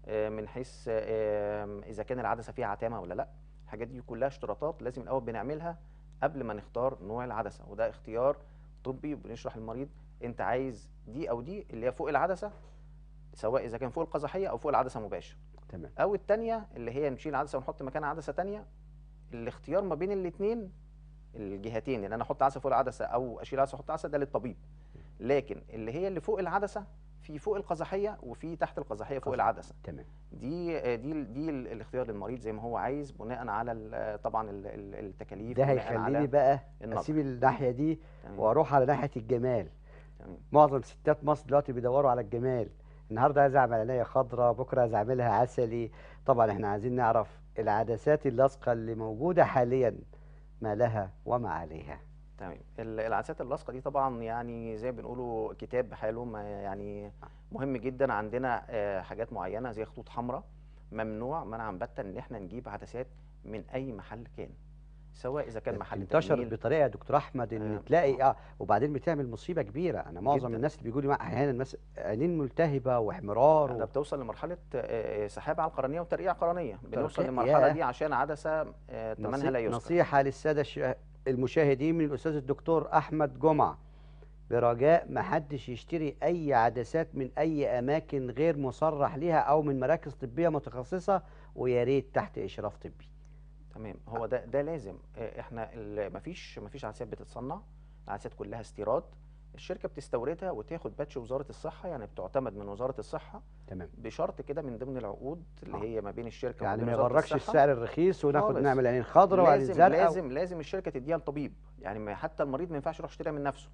آه، من حيث آه، اذا كان العدسه فيها عتامه ولا لا الحاجات دي كلها اشتراطات لازم الاول بنعملها قبل ما نختار نوع العدسه وده اختيار طبي بنشرح للمريض انت عايز دي او دي اللي هي فوق العدسه سواء اذا كان فوق القزحيه او فوق العدسه مباشر تمام او التانية اللي هي نشيل عدسه ونحط مكانها عدسه تانية الاختيار ما بين الاثنين الجهتين ان انا احط عدسه فوق العدسه او اشيل عدسه واحط عدسه ده للطبيب لكن اللي هي اللي فوق العدسه في فوق القزحيه وفي تحت القزحيه فوق قزح. العدسه تمام دي دي دي ال- الاختيار للمريض زي ما هو عايز بناء على ال- طبعا ال- ال- التكاليف ده بناء هيخليني على بقى النظر. اسيب الناحيه دي تمام. واروح على ناحيه الجمال تمام. معظم ستات مصر دلوقتي بيدوروا على الجمال النهارده عايز اعمل عينيا خضراء بكره عايز اعملها عسلي طبعا احنا عايزين نعرف العدسات اللاصقه اللي موجوده حاليا ما لها وما عليها تمام ال- العدسات اللاصقه دي طبعا يعني زي ما بنقولوا كتاب بحاله ما يعني مهم جدا عندنا آه، حاجات معينه زي خطوط حمراء ممنوع منعا باتا ان احنا نجيب عدسات من اي محل كان سواء اذا كان ده محل انتشر تجميل بطريقه يا دكتور احمد ان آه، تلاقي اه وبعدين بتعمل مصيبه كبيره انا معظم جداً. الناس اللي بيجوا لي مع- احيانا مس... عينين ملتهبه واحمرار ده و... بتوصل لمرحله آه، آه، سحابه على القرنيه وترقيع قرنيه بنوصل ترقيع، للمرحله ياه. دي عشان عدسه آه، ثمنها نصي- لا يذكر نصيحه للساده الش... المشاهدين من الاستاذ الدكتور احمد جمعه برجاء ما حدش يشتري اي عدسات من اي اماكن غير مصرح ليها او من مراكز طبيه متخصصه ويا ريت تحت اشراف طبي تمام هو ده ده لازم آه، احنا ال- مفيش مفيش عدسات بتتصنع العدسات كلها استيراد الشركه بتستوردها وتاخد باتش وزاره الصحه يعني بتعتمد من وزاره الصحه تمام بشرط كده من ضمن العقود اللي آه. هي ما بين الشركه يعني وما ما بين وزاره يغركش الصحه السعر الرخيص وناخد خالص. نعمل عينين خضراء وعينين لازم زرقاء لازم لازم الشركه تديها للطبيب يعني ما حتى المريض ما ينفعش يروح يشتريها من نفسه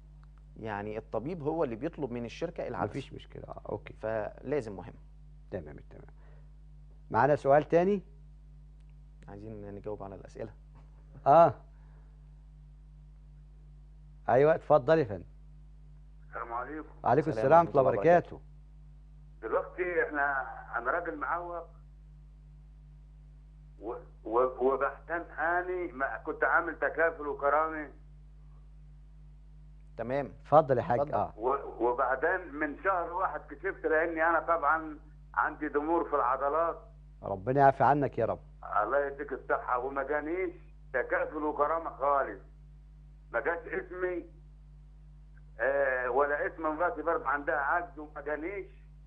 يعني الطبيب هو اللي بيطلب من الشركه العدسه مفيش مشكله آه. اوكي فلازم مهم تمام تمام معانا سؤال تاني عايزين نجاوب على الاسئله اه ايوه اتفضل يا فندم السلام عليكم وعليكم السلام السلام ورحمه ورحمة الله الله وبركاته دلوقتي احنا انا راجل معوق و- و- وبحتان اني ما كنت عامل تكافل وكرامه تمام اتفضل يا حاج اتفضل. اه و- وبعدين من شهر واحد كشفت لاني انا طبعا عندي ضمور في العضلات ربنا يعفي عنك يا رب الله يديك الصحه وما جانيش تكافل وكرامه خالص ما جاش اسمي آه ولا اسم مراتي برضه عندها عجز وما جانيش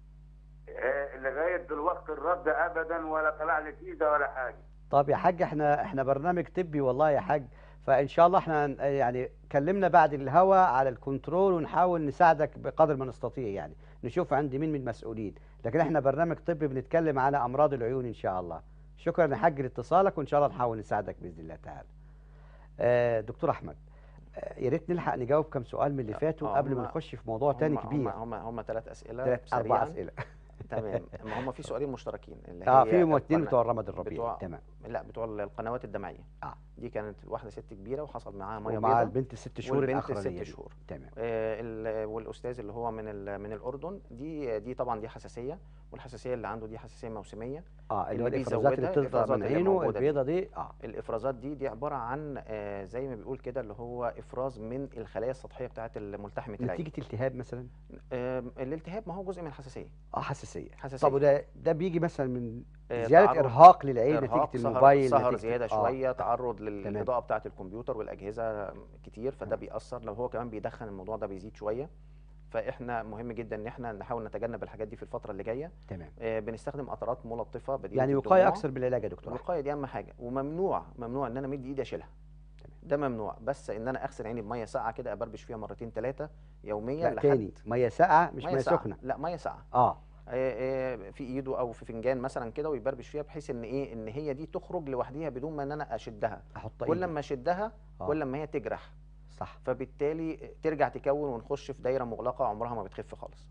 آه لغايه دلوقتي الرد ابدا ولا طلع لي فيزا ولا حاجه طب يا حاج احنا احنا برنامج طبي والله يا حاج فان شاء الله احنا هن- يعني كلمنا بعد الهوا على الكنترول ونحاول نساعدك بقدر ما نستطيع يعني نشوف عند مين من المسؤولين لكن احنا برنامج طبي بنتكلم على امراض العيون ان شاء الله شكرا يا حاج لاتصالك وان شاء الله نحاول نساعدك باذن الله تعالى آه دكتور احمد آه يا ريت نلحق نجاوب كم سؤال من اللي فاتوا آه، قبل ما هم- نخش في موضوع تاني هم- كبير هم هم هم ثلاث اسئله ثلاث اربع سريعاً. اسئله تمام ما هم في سؤالين مشتركين اللي اه هي في اتنين القنا- بتوع رمض الربيع بتوع تمام لا بتوع القنوات الدمعيه آه. دي كانت واحده ست كبيره وحصل معاها ميه ومع بيضاء البنت الست شهور والبنت الاخرانيه الست دي. شهور. تمام آه، ال- والاستاذ اللي هو من ال- من الاردن دي دي طبعا دي حساسيه والحساسيه اللي عنده دي حساسيه موسميه اه اللي هو اللي الافرازات اللي بيزودها بتطلع الإفرازات من اللي عينه موجودة دي. البيضه دي اه الافرازات دي دي عباره عن آه، زي ما بيقول كده اللي هو افراز من الخلايا السطحيه بتاعه ملتحمه العين نتيجه التهاب مثلا آم، الالتهاب ما هو جزء من الحساسيه اه حساسيه حساسيه طب وده ده بيجي مثلا من آه، زياده تعرض- ارهاق للعين إرهاق، نتيجه سهر- الموبايل سهر نتيجة زياده آه. شويه تعرض تمام. للاضاءه بتاعه الكمبيوتر والاجهزه كتير فده تمام. بيأثر لو هو كمان بيدخن الموضوع ده بيزيد شويه فاحنا مهم جدا ان احنا نحاول نتجنب الحاجات دي في الفتره اللي جايه تمام آه، بنستخدم قطرات ملطفه بديله يعني وقايه الدموع. اكثر بالعلاج يا دكتور أحمد. الوقايه دي اهم حاجه وممنوع ممنوع ان انا امد ايدي اشيلها ده ممنوع بس ان انا اغسل عيني بميه ساقعه كده ابربش فيها مرتين ثلاثه يوميا لا تاني ميه ساقعه مش ميه ساقعة. سخنه لا ميه ساقعه اه آه، آه، في ايده او في فنجان مثلا كده ويبربش فيها بحيث ان ايه ان هي دي تخرج لوحديها بدون ما ان انا اشدها احط كل ايدي ما اشدها آه. كل ما هي تجرح صح فبالتالي ترجع تكون ونخش في دايره مغلقه عمرها ما بتخف خالص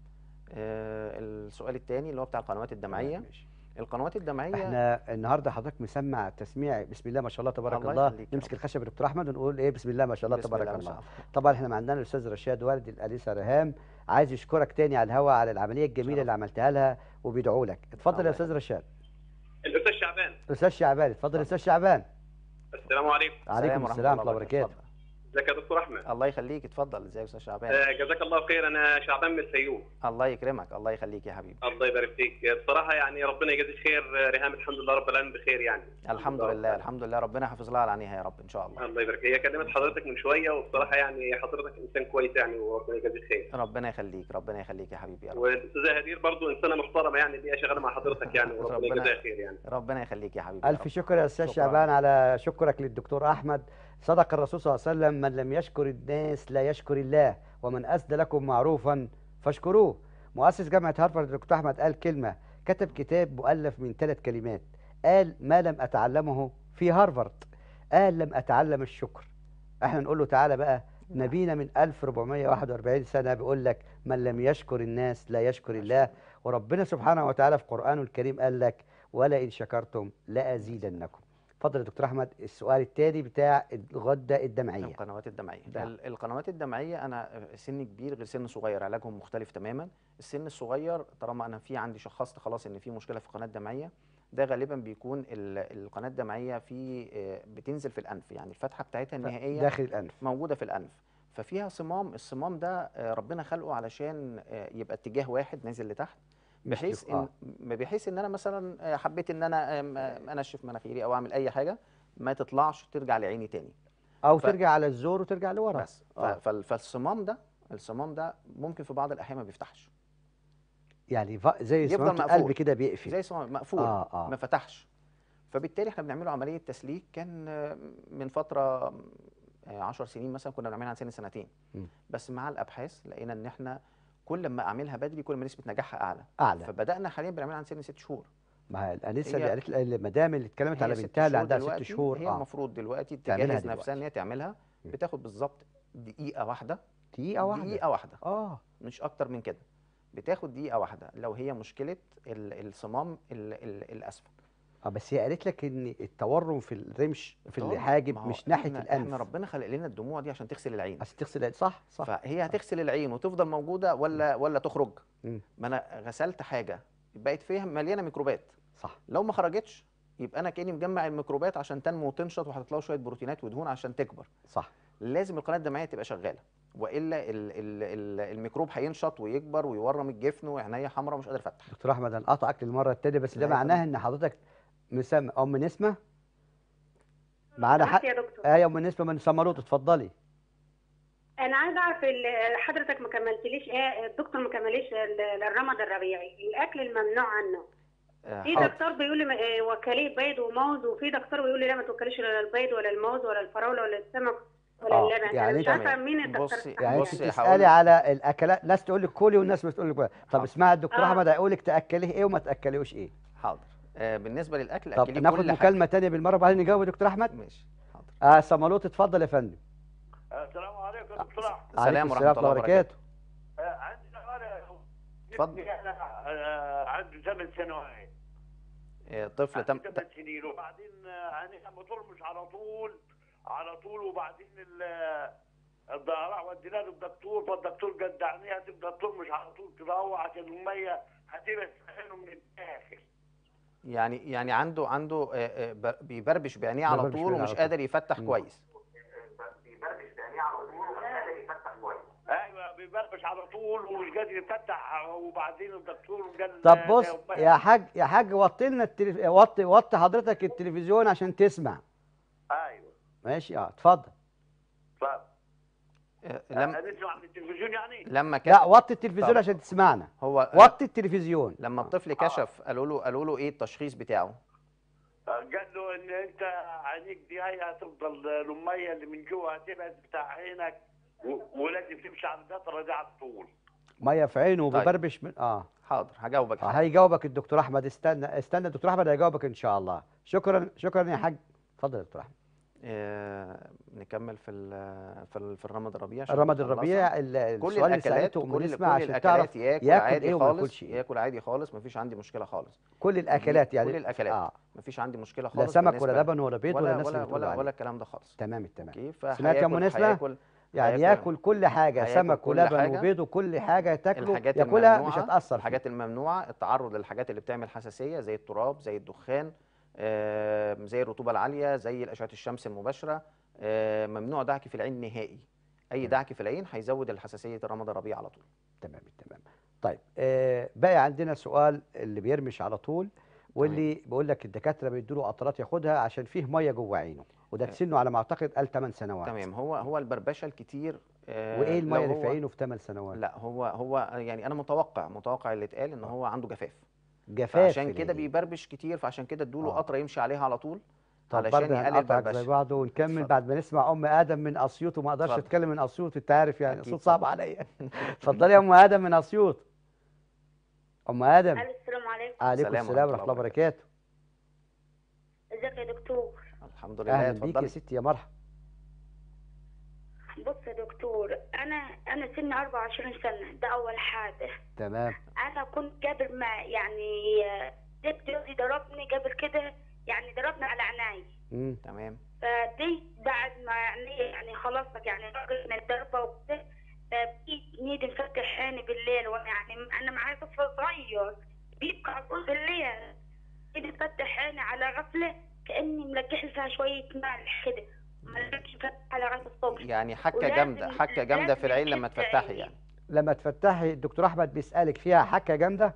آه، السؤال الثاني اللي هو بتاع القنوات الدمعيه ماشي. القنوات الدمعيه احنا النهارده حضرتك مسمع تسميع بسم الله ما شاء الله تبارك الله الله, يخليك يا نمسك رب. الخشب يا دكتور احمد ونقول ايه بسم الله ما شاء الله بسم تبارك ما الله شاء الله. طبعا احنا عندنا الاستاذ رشاد والد الانسه ريهام عايز يشكرك تاني على الهوا على العمليه الجميله شرف. اللي عملتها لها وبيدعوا لك اتفضل يا الله استاذ رشاد الاستاذ شعبان استاذ شعبان اتفضل يا استاذ شعبان السلام عليكم عليكم ورحمة السلام ورحمه الله وبركاته. وبركاته ازيك يا دكتور احمد الله يخليك اتفضل ازيك يا استاذ شعبان آه، جزاك الله خير انا شعبان من الفيوم الله يكرمك الله يخليك يا حبيبي الله يبارك فيك بصراحه يعني ربنا يجازيك خير آه، ريهام الحمد لله رب العالمين بخير يعني الحمد لله الحمد لله ربنا يحافظ لها على عينيها يا رب ان شاء الله الله يبارك هي كلمت حضرتك من شويه وبصراحه يعني حضرتك انسان كويس يعني وربنا يجازيك خير ربنا يخليك ربنا يخليك يا حبيبي يا رب والاستاذه هدير برضو انسانه محترمه يعني اللي هي شغاله مع حضرتك يعني وربنا ربنا- يجازيها خير يعني ربنا يخليك يا حبيبي يا ألف رب. شكر يا أستاذ شكراً. شعبان على شكرك للدكتور أحمد صدق الرسول صلى الله عليه وسلم من لم يشكر الناس لا يشكر الله ومن أسدى لكم معروفا فاشكروه مؤسس جامعة هارفارد الدكتور أحمد قال كلمة كتب كتاب مؤلف من ثلاث كلمات قال ما لم أتعلمه في هارفارد قال لم أتعلم الشكر احنا نقول له تعالى بقى نبينا من 1441 سنة بيقول لك من لم يشكر الناس لا يشكر الله وربنا سبحانه وتعالى في قرآنه الكريم قال لك ولئن شكرتم لأزيدنكم اتفضل يا دكتور أحمد السؤال التالي بتاع الغدة الدمعية القنوات الدمعيه نعم. ال- القنوات الدمعيه انا سن كبير غير سن صغير علاجهم مختلف تماما السن الصغير طالما انا في عندي شخصت خلاص ان في مشكله في القناه الدمعيه ده غالبا بيكون ال- القناه الدمعيه في آه، بتنزل في الانف يعني الفتحه بتاعتها النهائيه داخل الأنف موجوده في الانف ففيها صمام الصمام ده آه، ربنا خلقه علشان آه، يبقى اتجاه واحد نازل لتحت مش بحيث تف- ان آه. بحيث ان انا مثلا آه، حبيت ان انا آم، آه، انشف مناخيري او اعمل اي حاجه ما تطلعش ترجع لعيني تاني أو ف- ترجع على الزور وترجع لورا بس ف- آه. فال- فالصمام ده الصمام ده ممكن في بعض الاحيان ما بيفتحش يعني ف- زي يفضل صمامة القلب مقفول. كده بيقفل زي صمام مقفول آه آه ما فتحش فبالتالي احنا بنعمله عمليه تسليك كان آه، من فتره 10 سنين مثلا كنا بنعملها عن سن سنتين مم. بس مع الابحاث لقينا ان احنا كل ما اعملها بدري كل ما نسبه نجاحها اعلى أعلى فبدانا حاليا بنعملها عن سن ست شهور ما هي الأنسة اللي هي- قالت المدام اللي اتكلمت هي على ست بنتها اللي شهور عندها ست دلوقتي، شهور هي آه المفروض دلوقتي تعملها تجهز دلوقتي. نفسها ان هي تعملها مم. بتاخد بالظبط دقيقه واحده دقيقة واحدة دقيقه واحده آه مش اكتر من كده بتاخد دقيقه واحده لو هي مشكله ال- الصمام ال- ال- الاسفل اه بس هي قالت لك ان التورم في الرمش في طبعاً، الحاجب ما هو مش ناحيه احنا الانف احنا ربنا خلق لنا الدموع دي عشان تغسل العين عشان تغسل العين صح صح فهي هتغسل العين وتفضل موجوده ولا ولا تخرج مم. ما انا غسلت حاجه بقت فيها مليانه ميكروبات صح لو ما خرجتش يبقى انا كاني مجمع الميكروبات عشان تنمو وتنشط وحاطط لها شويه بروتينات ودهون عشان تكبر صح لازم القناه الدمعيه تبقى شغاله والا ال ال ال الميكروب هينشط ويكبر ويورم الجفن وعينيا حمراء ومش قادر افتح دكتور احمد انا قاطعك للمره الثانيه بس ده لا يا معناه ان حضرتك مسمى ام نسمه معانا سمحت حق يا دكتور ايه ام نسمه من سمروت اتفضلي انا عايزه اعرف ال- حضرتك ما كملتليش ايه الدكتور ما كمليش ال- الرمض الربيعي الاكل الممنوع عنه آه، في حاضر. دكتور بيقول لي ما- إيه، وكليه بيض وموز وفي دكتور بيقول لي لا ما توكليش لا البيض ولا الموز ولا الفراوله ولا السمك ولا آه، اللبن يعني انا مش أنت- عارفه مين الدكتور بصي- الصح يعني انت بصي، يعني. هقول بتسالي لك. على الاكلات ناس تقول لك كلي والناس بتقول لك طب حاضر. اسمعي الدكتور آه. احمد هيقول لك تاكليه ايه وما تاكليهوش ايه حاضر آه بالنسبه للاكل طب اكلي ناخد كل مكالمه ثانيه بالمره وبعدين نجاوب يا دكتور احمد حاجه ماشي حاضر اه سمروت اتفضل يا فندم السلام عليكم يا دكتور أحمد. السلام عليكم ورحمه الله وبركاته آه، عندي سؤال اتفضل. أنا آه، عنده ثمان سنوات آه، طفل تم عنده ثمان سنين وبعدين آه، عينيها بترمش على طول على طول وبعدين ال- الضراع وديناه للدكتور فالدكتور قد عينيها تبدا ترمش على طول كده هو عشان الميه هتبقى عينه من الداخل يعني يعني عنده عنده آه، آه، بر- بيبربش بعينيه على بيبربش طول بعينيه ومش على طول. قادر يفتح مم. كويس ايوه بيبربش على طول ومش قادر يفتح وبعدين الدكتور قال طب ده بص يومها- يا حاج يا حاج وطي لنا التلف... وطي وطي حضرتك التلفزيون عشان تسمع ايوه ماشي اه اتفضل طب آه، لما نسمع من التلفزيون يعني لما كان لا وطي التلفزيون طب. عشان تسمعنا هو وطي التلفزيون لما الطفل كشف قالوا له قالوا له ايه التشخيص بتاعه قال له ان انت عينيك دي هي هتفضل الميه اللي من جوه هتبعد بتاع عينك و- ولازم تمشي على القطره دي على طول ميه في عينه طيب. وبيبربش من اه حاضر هجاوبك آه، حاضر. هيجاوبك الدكتور احمد استنى استنى الدكتور احمد هيجاوبك ان شاء الله شكرا شكرا يا حاج اتفضل يا دكتور احمد آه، نكمل في ال- في ال- في الرمض الربيع عشان رمض نخلصها. الربيع ال- كل السؤال اللي الاكلات سالته ام كل, نسمع كل عشان تعرف الاكلات ياكل, ياكل عادي ايه وما خالص ياكلش ايه ياكل عادي خالص مفيش عندي مشكله خالص كل الاكلات يعني كل الاكلات اه مفيش عندي مشكله لا خالص سمك بالنسبة ولا لبن ولا بيض ولا ولا الناس اللي ولا بتقول ولا, عليه ولا الكلام ده خالص تمام التمام اوكي سمعت يا أم فهياكل نسمة؟ هياكل يعني هياكل- ياكل كل حاجه هياكل سمك كل ولبن حاجة. وبيض وكل حاجه تاكله الحاجات ياكلها الممنوعة مش هتاثر فيه. الحاجات الممنوعه التعرض للحاجات اللي بتعمل حساسيه زي التراب زي الدخان آه، زي الرطوبه العاليه زي الاشعه الشمس المباشره آه، ممنوع دعك في العين نهائي اي دعك في العين هيزود الحساسيه الرمد الربيع على طول تمام تمام طيب آه باقي عندنا سؤال اللي بيرمش على طول واللي بيقول لك الدكاتره بيدوا له قطرات ياخدها عشان فيه ميه جوه عينه وده سنه على ما اعتقد قال 8 سنوات تمام هو هو البربشه الكتير آه، وايه لو الميه اللي في هو- عينه في 8 سنوات لا هو هو يعني انا متوقع متوقع اللي اتقال ان هو عنده جفاف جفاف فعشان في كده العين. بيبربش كتير فعشان كده ادوا له آه. قطره يمشي عليها على طول طب علشان برضه يقلل هنقطعك زي بربشه بعض ونكمل اتفضل. بعد ما نسمع ام ادم من اسيوط وما اقدرش اتفضل. اتكلم من اسيوط انت عارف يعني أكيد صوت صعب طبعاً. عليا اتفضلي يا ام ادم من اسيوط ام ادم الو السلام عليكم عليكم السلام السلام ورحمة ورحمه الله الله وبركاته ازيك يا دكتور الحمد لله اهلا بيك يا اتفضلي ستي يا مرحبا بص يا دكتور انا انا سني 24 سنه ده اول حاجه تمام انا كنت قبل ما يعني آه، جد جوزي ضربني قبل كده يعني ضربني على عيني مم. تمام فدي بعد ما يعني يعني خلاص يعني راجل من الضربه وكده فبقيت نيجي نفتح عيني بالليل وانا يعني انا معايا طفل صغير بيبكي على طول بالليل نيجي نفتح عيني على غفله كاني ملقح فيها شويه ملح كده ما لقيتش فتح على غايه الصبح يعني حكه ولازم- جامده حكه جامده في لازم العين لما نحس تفتحي عيني. يعني لما تفتحي الدكتور احمد بيسالك فيها حكه جامده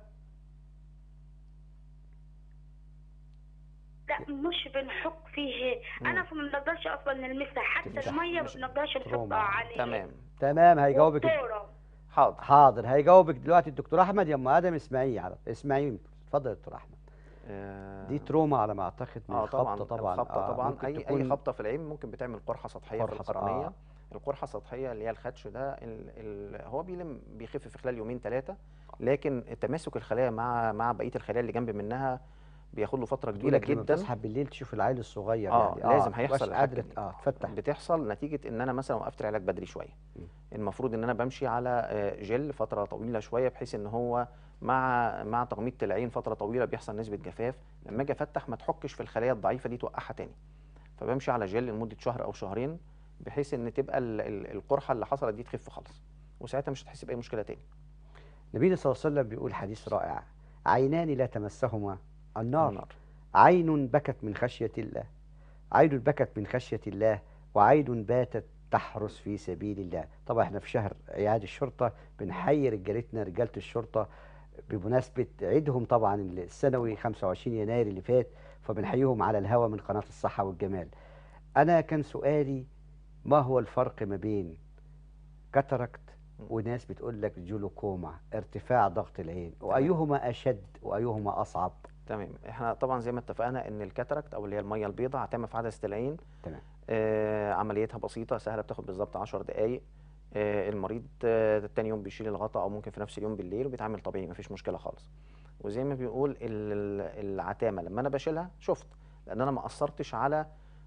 لا مش بنحك فيه انا ما بنقدرش اصلا نلمسها حتى تمسح- الميه ما مش بنقدرش تروما. نحطها عليه تمام تمام هيجاوبك والدورة. حاضر حاضر هيجاوبك دلوقتي الدكتور احمد يا ام ادم اسمعيه على اسمعيه اتفضل يا دكتور احمد آه، دي تروما على ما اعتقد من اه طبعا الخبطه طبعا الخبطه آه، طبعا ممكن اي اي تكون خبطه في العين ممكن بتعمل قرحه سطحيه في قرحة س- القرنيه آه. القرحه السطحيه اللي هي الخدش ده ال ال هو بيلم بيخف في خلال يومين ثلاثه لكن تماسك الخلايا مع مع بقيه الخلايا اللي جنب منها بياخد له فتره بتقول كبيره لك لما جدا بتصحى بالليل تشوف العيل الصغير اه يعني لازم متبقاش هيحصل الحاجة قادره دي. اه تفتح بتحصل نتيجه ان انا مثلا وقفت العلاج بدري شويه المفروض ان انا بمشي على آه، جل فتره طويله شويه بحيث ان هو مع مع تغميض العين فتره طويله بيحصل نسبه جفاف لما اجي افتح ما تحكش في الخلايا الضعيفه دي توقعها تاني فبمشي على جل لمده شهر او شهرين بحيث ان تبقى ال- ال- القرحه اللي حصلت دي تخف خالص وساعتها مش هتحس باي مشكله تاني النبي صلى الله عليه وسلم بيقول حديث رائع عينان لا تمسهما النار, النار. عين بكت من خشية الله عين بكت من خشية الله وعين باتت تحرس في سبيل الله طبعا احنا في شهر عياد الشرطة بنحيي رجالتنا رجالة الشرطة بمناسبة عيدهم طبعا السنوي 25 يناير اللي فات فبنحييهم على الهوا من قناة الصحة والجمال أنا كان سؤالي ما هو الفرق ما بين كاتاراكت وناس بتقول لك جلوكوما ارتفاع ضغط العين وأيهما أشد وأيهما أصعب تمام احنا طبعا زي ما اتفقنا ان الكاتاراكت او اللي هي الميه البيضاء هتعمل في عدسه العين تمام آه عمليتها بسيطه سهله بتاخد بالظبط 10 دقائق آه المريض آه تاني يوم بيشيل الغطاء او ممكن في نفس اليوم بالليل وبيتعامل طبيعي مفيش مشكله خالص وزي ما بيقول ال- ال- العتامه لما انا بشيلها شفت لان انا ما اثرتش على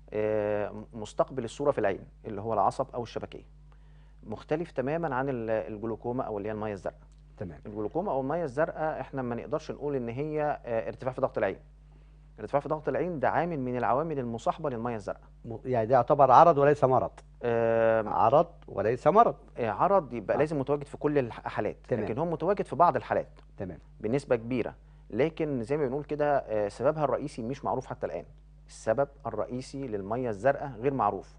آه مستقبل الصوره في العين اللي هو العصب او الشبكيه مختلف تماما عن ال- الجلوكوما او اللي هي الميه الزرقاء تمام الجلوكوما او الميه الزرقاء احنا ما نقدرش نقول ان هي آه، ارتفاع في ضغط العين ارتفاع في ضغط العين ده عامل من العوامل المصاحبه للميه الزرقاء م- يعني ده يعتبر عرض وليس مرض آه، عرض وليس مرض آه، عرض يبقى آه. لازم متواجد في كل الحالات تمام. لكن هو متواجد في بعض الحالات تمام بنسبه كبيره لكن زي ما بنقول كده آه، سببها الرئيسي مش معروف حتى الان السبب الرئيسي للميه الزرقاء غير معروف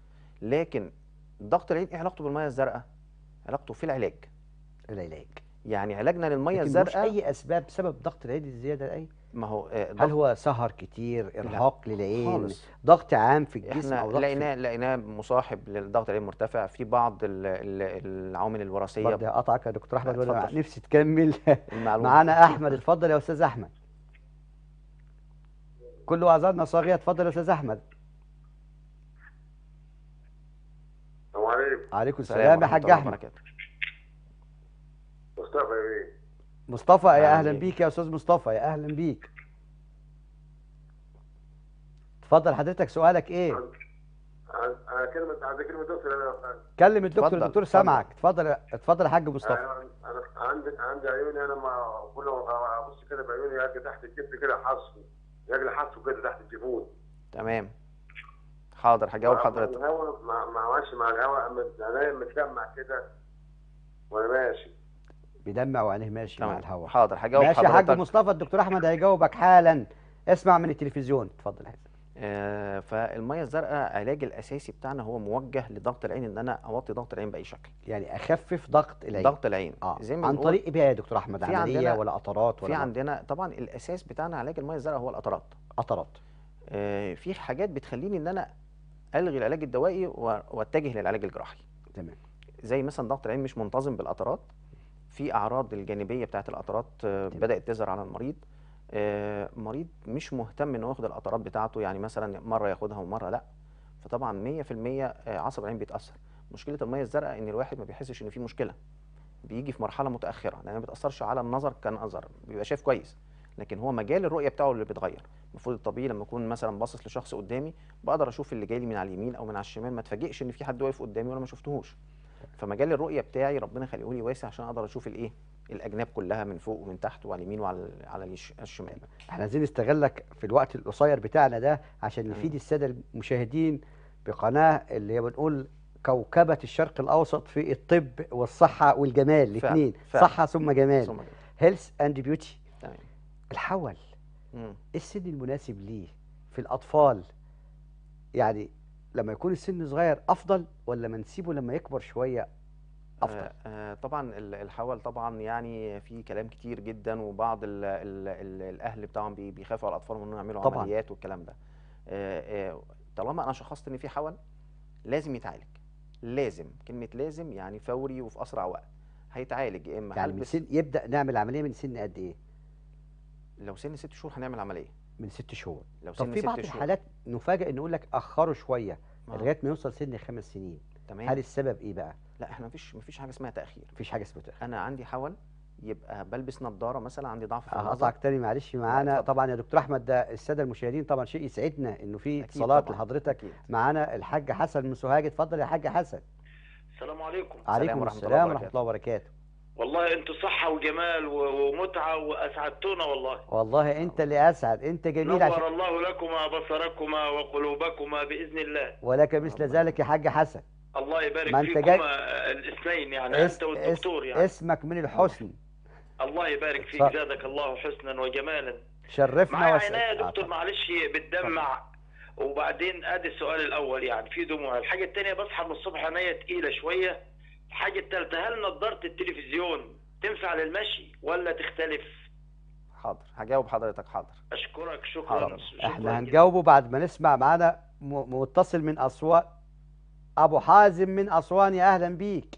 لكن ضغط العين ايه علاقته بالميه الزرقاء علاقته في العلاج العلاج يعني علاجنا للميه لكن ملوش الزرقاء اي اسباب سبب ضغط العين الزياده اي ما هو آه، هل ضغط هو سهر كتير ارهاق للعين خالص. ضغط عام في الجسم احنا او ضغط لقيناه لقيناه مصاحب للضغط العين مرتفع في بعض ال- ال- العوامل الوراثيه برضه هقطعك يا دكتور احمد لا، وانا اتفضل. نفسي تكمل المعلومه معانا احمد اتفضل يا استاذ احمد كل اعذارنا صاغيه اتفضل يا استاذ احمد السلام عليكم عليكم سلام السلام يا ورحمة حاج الله احمد وبركاته. مصطفى بيه مصطفى يا أهلاً اهلا بيك. بيك يا استاذ مصطفى يا اهلا بيك اتفضل حضرتك سؤالك ايه انا كلمه عايز كلمه دكتور انا يا فندم. كلم الدكتور اتفضل، الدكتور اتفضل. سامعك اتفضل اتفضل يا حاج مصطفى انا انا عندي عندي عيوني انا ما كل ما ابص كده بعيوني يجي تحت الجبن كده حصو يجي حصو كده تحت الجفون تمام حاضر هجاوب حضرتك الهواء ما ما عملش مع الهواء اما انا متجمع كده وانا ماشي بيدمع وعينيه ماشي مع تمام الهواء حاضر هجاوب ماشي يا حاج حضرتك مصطفى الدكتور احمد هيجاوبك حالا اسمع من التلفزيون اتفضل يا حسن آه، فالميه الزرقاء علاج الاساسي بتاعنا هو موجه لضغط العين ان انا اوطي ضغط العين باي شكل يعني اخفف ضغط العين ضغط العين اه زي ما عن بنقول طريق ايه بقى يا دكتور احمد في عمليه عندنا- ولا قطرات في ولا عندنا طبعا الاساس بتاعنا علاج الميه الزرقاء هو القطرات قطرات آه، في حاجات بتخليني ان انا الغي العلاج الدوائي و- واتجه للعلاج الجراحي تمام زي مثلا ضغط العين مش منتظم بالقطرات في اعراض الجانبيه بتاعت القطرات آه، بدات تظهر على المريض آه، مريض مش مهتم انه ياخد القطرات بتاعته يعني مثلا مره ياخدها ومره لا فطبعا 100% آه، عصب العين بيتاثر مشكله الميه الزرقاء ان الواحد ما بيحسش ان في مشكله بيجي في مرحله متاخره لان ما بتاثرش على النظر كنظر بيبقى شايف كويس لكن هو مجال الرؤيه بتاعه اللي بيتغير المفروض الطبيعي لما اكون مثلا باصص لشخص قدامي بقدر اشوف اللي جاي لي من على اليمين او من على الشمال ما اتفاجئش ان في حد واقف قدامي وانا ما شفتهوش فمجال الرؤيه بتاعي ربنا يخليه لي واسع عشان اقدر اشوف الايه الاجناب كلها من فوق ومن تحت وعلى اليمين وعلى على اليش- الشمال احنا عايزين نستغلك في الوقت القصير بتاعنا ده عشان تمام. نفيد الساده المشاهدين بقناه اللي هي بنقول كوكبه الشرق الاوسط في الطب والصحه والجمال فعلا، الاثنين فعلا. صحه ثم جمال ثم كده. هيلث اند بيوتي تمام الحول مم. ايه السن المناسب ليه في الاطفال يعني لما يكون السن صغير افضل ولا ما نسيبه لما يكبر شويه افضل آه، آه، طبعا ال- الحول طبعا يعني في كلام كتير جدا وبعض ال ال ال الاهل بتاعهم بي- بيخافوا على اطفالهم انهم يعملوا طبعاً. عمليات والكلام ده آه، آه، طالما انا شخصت ان في حول لازم يتعالج لازم كلمه لازم يعني فوري وفي اسرع وقت هيتعالج يا اما يعني من هلبس سن يبدا نعمل عمليه من سن قد ايه لو سن ست شهور هنعمل عمليه من ست شهور لو طب سن في ست بعض شهور الحالات نفاجئ ان يقول لك اخروا شويه آه، لغايه ما يوصل سن خمس سنين تمام هل السبب ايه بقى لا احنا مفيش مفيش حاجه اسمها تاخير مفيش حاجه اسمها تأخير. انا عندي حول يبقى بلبس نظاره مثلا عندي ضعف في النظر هقطعك تاني معلش معانا اتفضل. طبعا يا دكتور احمد ده الساده المشاهدين طبعا شيء يسعدنا انه في أكيد اتصالات طبعاً، لحضرتك أكيد. معانا الحاج حسن من سوهاج اتفضل يا حاج حسن السلام عليكم عليكم ورحمة الله السلام ورحمه وبركاته. الله وبركاته والله انتوا صحة وجمال و- ومتعة واسعدتونا والله والله انت اللي اسعد انت جميل عشان نور الله لكما بصركما وقلوبكما باذن الله ولك مثل ذلك يا حاج حسن الله يبارك ما أنت فيكما جاي- الاثنين يعني انت والدكتور يعني اسمك من الحسن الله يبارك فيك اتفضل. زادك الله حسنا وجمالا شرفنا معايا وس... عناية يا آه، دكتور طبعاً. معلش بتدمع وبعدين ادي السؤال الاول يعني في دموع الحاجه الثانيه بصحى من الصبح عينيا تقيله شويه الحاجه الثالثه هل نظاره التلفزيون تنفع للمشي ولا تختلف حاضر هجاوب حضرتك حاضر اشكرك شكرا حاضر. شكرا احنا جداً. هنجاوبه بعد ما نسمع معانا م- متصل من اسوان ابو حازم من اسوان يا اهلا بيك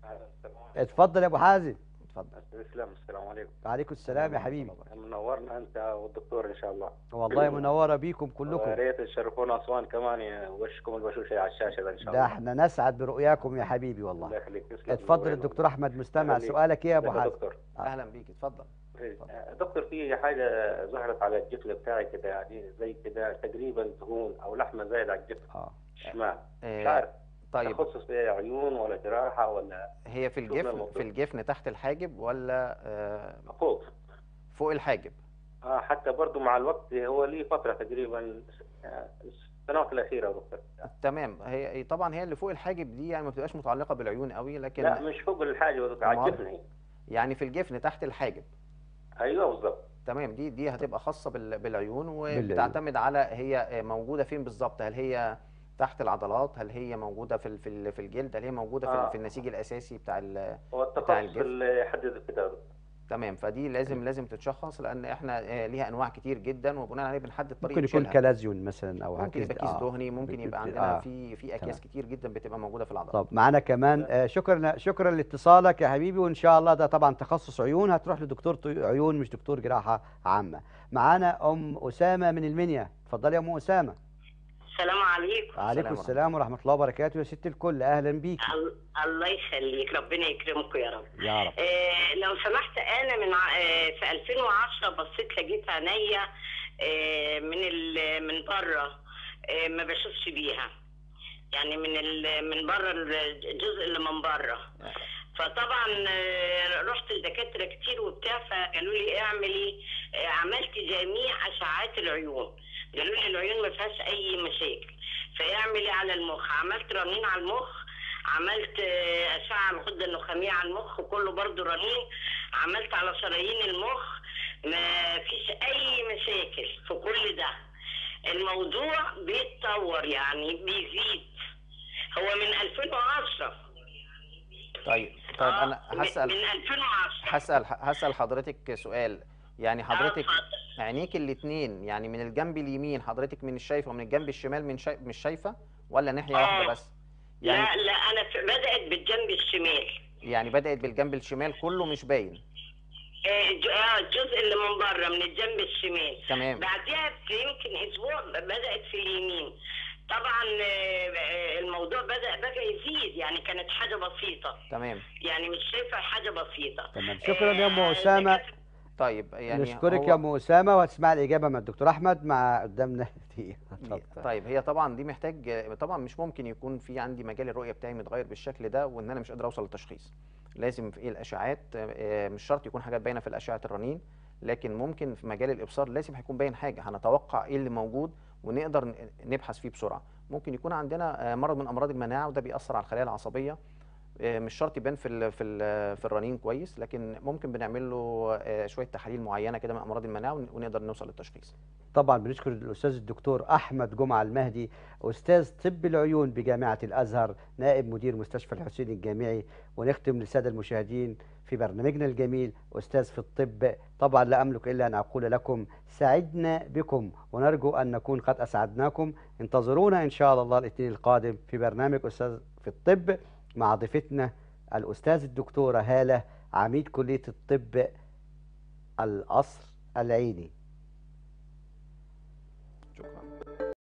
اتفضل يا ابو حازم اتفضل السلام السلام عليكم وعليكم السلام يا حبيبي منورنا انت والدكتور ان شاء الله والله منوره بيكم ويا كلكم ريت تشرفونا اسوان كمان يا وشكم البشوشه على الشاشه ده ان شاء ده الله احنا نسعد برؤياكم يا حبيبي الله والله يخليك تسلم اتفضل منورين الدكتور احمد مستمع يخليك. سؤالك ايه يا ابو والله. حازم دكتور آه. اهلا بيك اتفضل آه، دكتور في حاجه ظهرت على الجفن بتاعي كده يعني زي كده تقريبا دهون او لحمه زايد على الجفن اه الشمال مش آه، عارف طيب تخصص ايه عيون ولا جراحه ولا هي في شغل الجفن الموضوع. في الجفن تحت الحاجب ولا آه، فوق فوق الحاجب آه حتى برضو مع الوقت هو ليه فتره تقريبا آه، السنوات الاخيره يا دكتور تمام هي هي طبعا هي اللي فوق الحاجب دي يعني ما بتبقاش متعلقه بالعيون قوي لكن لا مش فوق الحاجه يا دكتور على أمال؟ الجفن هي يعني في الجفن تحت الحاجب ايوه بالظبط تمام دي دي هتبقى خاصه بال- بالعيون بالعيون. وبتعتمد على هي موجوده فين بالظبط هل هي تحت العضلات هل هي موجوده في ال- في ال- في الجلد هل هي موجوده في ال- آه. في النسيج الاساسي بتاع ال- هو بتاع التخصص الجفن. اللي يحدد كده يا دكتور. تمام فدي لازم لازم تتشخص لان احنا آه، ليها انواع كتير جدا وبناء عليه بنحدد طريقه ممكن يكون شيلها. كلازيون مثلا او ممكن هكذا. يبقى كيس آه. دهني ممكن بت- يبقى بت- عندنا آه. في في اكياس تمام. كتير جدا بتبقى موجوده في العضلات طب معانا كمان آه شكرا شكرا لاتصالك يا حبيبي وان شاء الله ده طبعا تخصص عيون هتروح لدكتور طي- عيون مش دكتور جراحه عامه معانا ام اسامه من المنيا اتفضلي يا ام اسامه السلام عليكم وعليكم ورحمة السلام ورحمه الله وبركاته يا ست الكل اهلا بيك ال- الله يخليك ربنا يكرمكم يا رب يا رب آه لو سمحت انا من ع- آه في 2010 بصيت لقيت عينيا آه من ال- من بره آه ما بشوفش بيها يعني من ال- من بره الجزء اللي من بره فطبعا آه، رحت لدكاتره كتير وبتاع فقالوا لي اعملي آه، عملت جميع اشعاعات العيون قالوا لي العيون ما فيهاش اي مشاكل فاعملي على المخ عملت رنين على المخ عملت آه، اشعه على الغده النخاميه على المخ كله برضو رنين عملت على شرايين المخ ما فيش اي مشاكل في كل ده الموضوع بيتطور يعني بيزيد هو من 2010 طيب طيب آه، انا من- هسال من 2010 هسال هسال حضرتك سؤال يعني حضرتك اتفضل. عينيك الاتنين يعني من الجنب اليمين حضرتك من الشايفه ومن الجنب الشمال من شايف مش شايفه ولا ناحيه واحده آه. بس يعني لا لا انا في- بدات بالجنب الشمال يعني بدأت بالجنب الشمال كله مش باين آه، ج- اه الجزء اللي من بره من الجنب الشمال تمام بعدها يمكن اسبوع بدات في اليمين طبعا آه، آه، الموضوع بدا بقى يزيد يعني كانت حاجه بسيطه تمام يعني مش شايفه حاجه بسيطه تمام شكرا يا ام آه، اسامه طيب يعني نشكرك هو- يا ام اسامه وهتسمع الاجابه من الدكتور احمد مع قدامنا دقيقه اتفضل. طيب هي طبعا دي محتاج طبعا مش ممكن يكون في عندي مجال الرؤيه بتاعي متغير بالشكل ده وان انا مش قادر اوصل للتشخيص لازم في ايه الاشعاعات آه، مش شرط يكون حاجات باينه في الاشعه الرنين لكن ممكن في مجال الابصار لازم هيكون باين حاجه هنتوقع ايه اللي موجود ونقدر ن- نبحث فيه بسرعه ممكن يكون عندنا آه، مرض من امراض المناعه وده بيأثر على الخلايا العصبيه آه، مش شرط يبان في ال في ال في الرنين كويس لكن ممكن بنعمل له آه، شويه تحاليل معينه كده من امراض المناعه ون- ونقدر نوصل للتشخيص طبعا بنشكر الاستاذ الدكتور احمد جمعه المهدي استاذ طب العيون بجامعه الازهر نائب مدير مستشفى الحسين الجامعي ونختم للساده المشاهدين في برنامجنا الجميل استاذ في الطب طبعا لا املك الا ان اقول لكم سعدنا بكم ونرجو ان نكون قد اسعدناكم انتظرونا ان شاء الله الاثنين القادم في برنامج استاذ في الطب مع ضيفتنا الاستاذ الدكتوره هاله عميد كليه الطب القصر العيني شكرا